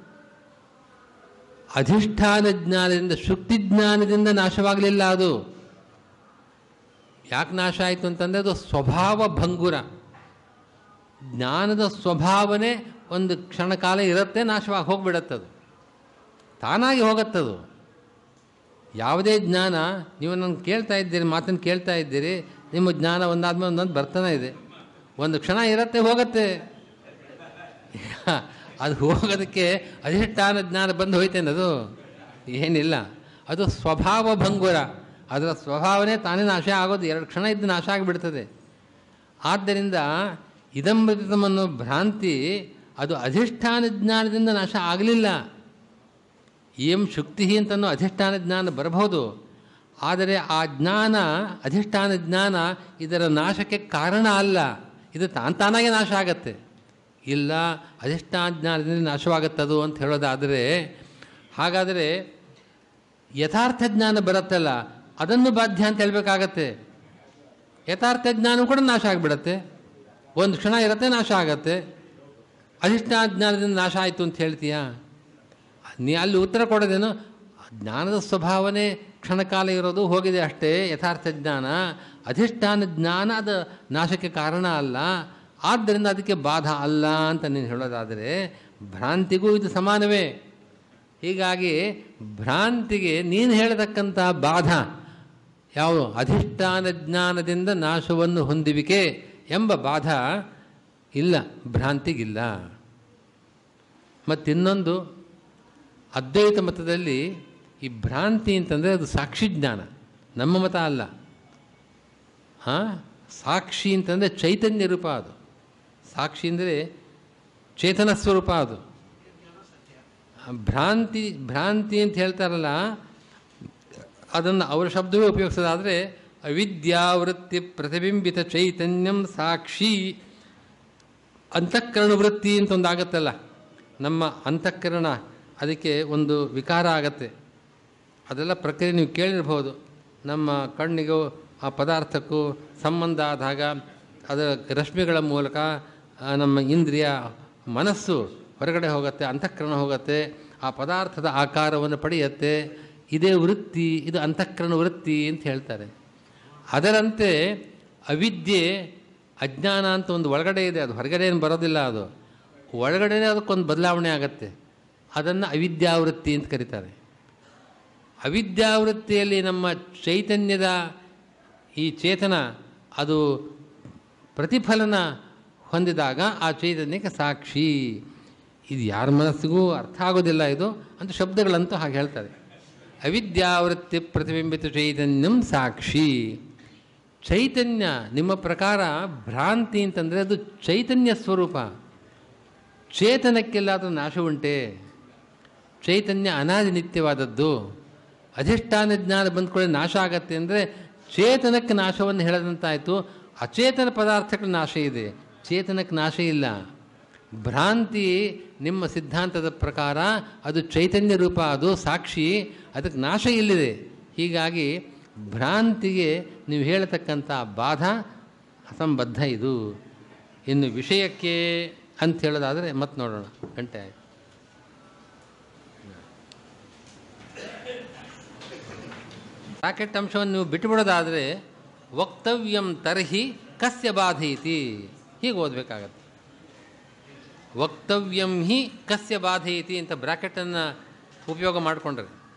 ಅಧಿಷ್ಠಾನ ಜ್ಞಾನದಿಂದ ಶುಕ್ತಿ ಜ್ಞಾನದಿಂದ ನಾಶವಾಗಲಿಲ್ಲ ಅದು ಯಾಕೆ ನಾಶ ಆಯಿತು ಅಂತಂದರೆ ಅದು ಸ್ವಭಾವ ಭಂಗುರ ಜ್ಞಾನದ ಸ್ವಭಾವನೆ ಒಂದು ಕ್ಷಣಕಾಲ ಇರುತ್ತೆ ನಾಶವಾಗಿ ಹೋಗಿಬಿಡತ್ತದು ತಾನಾಗಿ ಹೋಗತ್ತದು ಯಾವುದೇ ಜ್ಞಾನ ನೀವು ನನ್ನ ಕೇಳ್ತಾ ಇದ್ದೀರಿ ಮಾತನ್ನು ಕೇಳ್ತಾ ಇದ್ದೀರಿ ನಿಮ್ಮ ಜ್ಞಾನ ಒಂದಾದ್ಮೇಲೆ ಒಂದೊಂದು ಬರ್ತಾನೆ ಇದೆ ಒಂದು ಕ್ಷಣ ಇರುತ್ತೆ ಹೋಗುತ್ತೆ ಅದು ಹೋಗೋದಕ್ಕೆ ಅಧಿಷ್ಠಾನ ಜ್ಞಾನ ಬಂದು ಹೋಯ್ತೇನೆ ಏನಿಲ್ಲ ಅದು ಸ್ವಭಾವ ಭಂಗುರ ಅದರ ಸ್ವಭಾವನೆ ತಾನೇ ನಾಶ ಆಗೋದು ಎರಡು ಕ್ಷಣ ಇದ್ದು ನಾಶ ಆಗಿಬಿಡ್ತದೆ ಆದ್ದರಿಂದ ಇದಮೃತಮನ್ನೋ ಭ್ರಾಂತಿ ಅದು ಅಧಿಷ್ಠಾನ ಜ್ಞಾನದಿಂದ ನಾಶ ಆಗಲಿಲ್ಲ ಏಂ ಶುಕ್ತಿ ಅಂತನೋ ಅಧಿಷ್ಠಾನ ಜ್ಞಾನ ಬರಬಹುದು ಆದರೆ ಆ ಜ್ಞಾನ ಅಧಿಷ್ಠಾನ ಜ್ಞಾನ ಇದರ ನಾಶಕ್ಕೆ ಕಾರಣ ಅಲ್ಲ ಇದು ತಾನು ತಾನಾಗೆ ನಾಶ ಆಗತ್ತೆ ಇಲ್ಲ ಅಧಿಷ್ಠಾನ ಜ್ಞಾನದಿಂದ ನಾಶವಾಗುತ್ತದು ಅಂತ ಹೇಳೋದಾದರೆ ಹಾಗಾದರೆ ಯಥಾರ್ಥ ಜ್ಞಾನ ಬರುತ್ತಲ್ಲ ಅದನ್ನು ಬಾಧ್ಯ ಅಂತ ಹೇಳಬೇಕಾಗತ್ತೆ ಯಥಾರ್ಥ ಜ್ಞಾನ ಕೂಡ ನಾಶ ಆಗಿಬಿಡತ್ತೆ ಒಂದು ಕ್ಷಣ ಇರುತ್ತೆ ನಾಶ ಆಗತ್ತೆ ಅಧಿಷ್ಠಾನ ಜ್ಞಾನದಿಂದ ನಾಶ ಆಯಿತು ಅಂತ ಹೇಳ್ತೀಯಾ ನೀ ಅಲ್ಲಿ ಉತ್ತರ ಕೊಡೋದೇನು ಜ್ಞಾನದ ಸ್ವಭಾವನೆ ಕ್ಷಣಕಾಲ ಇರೋದು ಹೋಗಿದೆ ಅಷ್ಟೇ ಯಥಾರ್ಥ ಜ್ಞಾನ ಅಧಿಷ್ಠಾನ ಜ್ಞಾನ ಅದು ನಾಶಕ್ಕೆ ಕಾರಣ ಅಲ್ಲ ಆದ್ದರಿಂದ ಅದಕ್ಕೆ ಬಾಧ ಅಲ್ಲ ಅಂತ ನೀನು ಹೇಳೋದಾದರೆ ಭ್ರಾಂತಿಗೂ ಇದು ಸಮಾನವೇ ಹೀಗಾಗಿ ಭ್ರಾಂತಿಗೆ ನೀನು ಹೇಳತಕ್ಕಂಥ ಬಾಧ ಯಾವುದು ಅಧಿಷ್ಠಾನ ಜ್ಞಾನದಿಂದ ನಾಶವನ್ನು ಹೊಂದುವಿಕೆ ಎಂಬ ಬಾಧ ಇಲ್ಲ ಭ್ರಾಂತಿಗಿಲ್ಲ ಮತ್ತಿನ್ನೊಂದು ಅದ್ವೈತ ಮತದಲ್ಲಿ ಈ ಭ್ರಾಂತಿ ಅಂತಂದರೆ ಅದು ಸಾಕ್ಷಿ ಜ್ಞಾನ ನಮ್ಮ ಮತ ಅಲ್ಲ ಹಾಂ ಸಾಕ್ಷಿ ಅಂತಂದರೆ ಚೈತನ್ಯ ರೂಪ ಅದು ಸಾಕ್ಷಿ ಅಂದರೆ ಚೇತನ ಸ್ವರೂಪ ಅದು ಭ್ರಾಂತಿ ಭ್ರಾಂತಿ ಅಂತ ಹೇಳ್ತಾರಲ್ಲ ಅದನ್ನು ಅವರ ಶಬ್ದವೇ ಉಪಯೋಗಿಸೋದಾದರೆ ಅವಿದ್ಯಾವೃತ್ತಿ ಪ್ರತಿಬಿಂಬಿತ ಚೈತನ್ಯಂ ಸಾಕ್ಷಿ ಅಂತಃಕರಣ ವೃತ್ತಿ ಅಂತ ಒಂದು ಆಗತ್ತಲ್ಲ ನಮ್ಮ ಅಂತಃಕರಣ ಅದಕ್ಕೆ ಒಂದು ವಿಕಾರ ಆಗತ್ತೆ ಅದೆಲ್ಲ ಪ್ರಕ್ರಿಯೆ ನೀವು ಕೇಳಿರ್ಬೋದು ನಮ್ಮ ಕಣ್ಣಿಗೂ ಆ ಪದಾರ್ಥಕ್ಕೂ ಸಂಬಂಧ ಆದಾಗ ಅದರ ರಶ್ಮಿಗಳ ಮೂಲಕ ಆ, ನಮ್ಮ ಇಂದ್ರಿಯ ಮನಸ್ಸು ಹೊರಗಡೆ ಹೋಗುತ್ತೆ ಅಂತಃಕರಣ ಹೋಗುತ್ತೆ ಆ ಪದಾರ್ಥದ ಆಕಾರವನ್ನು ಪಡೆಯುತ್ತೆ ಇದೇ ವೃತ್ತಿ ಇದು ಅಂತಃಕರಣ ವೃತ್ತಿ ಅಂತ ಹೇಳ್ತಾರೆ ಅದರಂತೆ ಅವಿದ್ಯೆ ಅಜ್ಞಾನ ಅಂತ ಒಂದು ಒಳಗಡೆ ಇದೆ ಅದು ಹೊರಗಡೆ ಏನು ಬರೋದಿಲ್ಲ ಅದು ಒಳಗಡೆನೇ ಅದಕ್ಕೊಂದು ಬದಲಾವಣೆ ಆಗತ್ತೆ ಅದನ್ನು ಅವಿದ್ಯಾವೃತ್ತಿ ಅಂತ ಕರೀತಾರೆ ಅವಿದ್ಯಾವೃತ್ತಿಯಲ್ಲಿ ನಮ್ಮ ಚೈತನ್ಯದ ಈ ಚೇತನ ಅದು ಪ್ರತಿಫಲನ ಹೊಂದಿದಾಗ ಆ ಚೈತನ್ಯಕ್ಕೆ ಸಾಕ್ಷಿ ಇದು ಯಾರ ಮನಸ್ಸಿಗೂ ಅರ್ಥ ಆಗೋದಿಲ್ಲ ಇದು ಅಂತ ಶಬ್ದಗಳಂತೂ ಹಾಗೆ ಹೇಳ್ತಾರೆ ಅವಿದ್ಯಾವೃತ್ತಿ ಪ್ರತಿಬಿಂಬಿತ ಚೈತನ್ಯಂ ಸಾಕ್ಷಿ ಚೈತನ್ಯ ನಿಮ್ಮ ಪ್ರಕಾರ ಭ್ರಾಂತಿ ಅಂತಂದರೆ ಅದು ಚೈತನ್ಯ ಸ್ವರೂಪ ಚೇತನಕ್ಕೆಲ್ಲಾದರೂ ನಾಶ ಉಂಟೆ ಚೈತನ್ಯ ಅನಾದಿ ನಿತ್ಯವಾದದ್ದು ಅಧಿಷ್ಠಾನ ಜ್ಞಾನ ಬಂದ್ಕೊಳ್ಳಿ ನಾಶ ಆಗತ್ತೆ ಅಂದರೆ ಚೇತನಕ್ಕೆ ನಾಶವನ್ನು ಹೇಳದಂತಾಯಿತು ಅಚೇತನ ಪದಾರ್ಥಕ್ಕೆ ನಾಶ ಇದೆ ಚೇತನಕ್ಕೆ ನಾಶ ಇಲ್ಲ ಭ್ರಾಂತಿ ನಿಮ್ಮ ಸಿದ್ಧಾಂತದ ಪ್ರಕಾರ ಅದು ಚೈತನ್ಯ ರೂಪ ಅದು ಸಾಕ್ಷಿ ಅದಕ್ಕೆ ನಾಶ ಇಲ್ಲಿದೆ ಹೀಗಾಗಿ ಭ್ರಾಂತಿಗೆ ನೀವು ಹೇಳತಕ್ಕಂಥ ಬಾಧ ಅಸಂಬದ್ಧ ಇದು ಇನ್ನು ವಿಷಯಕ್ಕೆ ಅಂತ ಹೇಳೋದಾದರೆ ಮತ್ತೆ ನೋಡೋಣ ಗಂಟೆ ಆಯ್ತು ರಾಕೆಟ್ ಅಂಶವನ್ನು ನೀವು ಬಿಟ್ಟುಬಿಡೋದಾದರೆ ವಕ್ತವ್ಯಂ ತರ್ಹಿ ಕಸ್ಯ ಬಾಧೀತಿ ಹೀಗೆ ಓದಬೇಕಾಗತ್ತೆ ವಕ್ತವ್ಯಂ ಹಿ ಕಸ್ಯ ಬಾಧೀತಿ ಅಂತ ಬ್ರ್ಯಾಕೆಟನ್ನು ಉಪಯೋಗ ಮಾಡಿಕೊಂಡ್ರೆ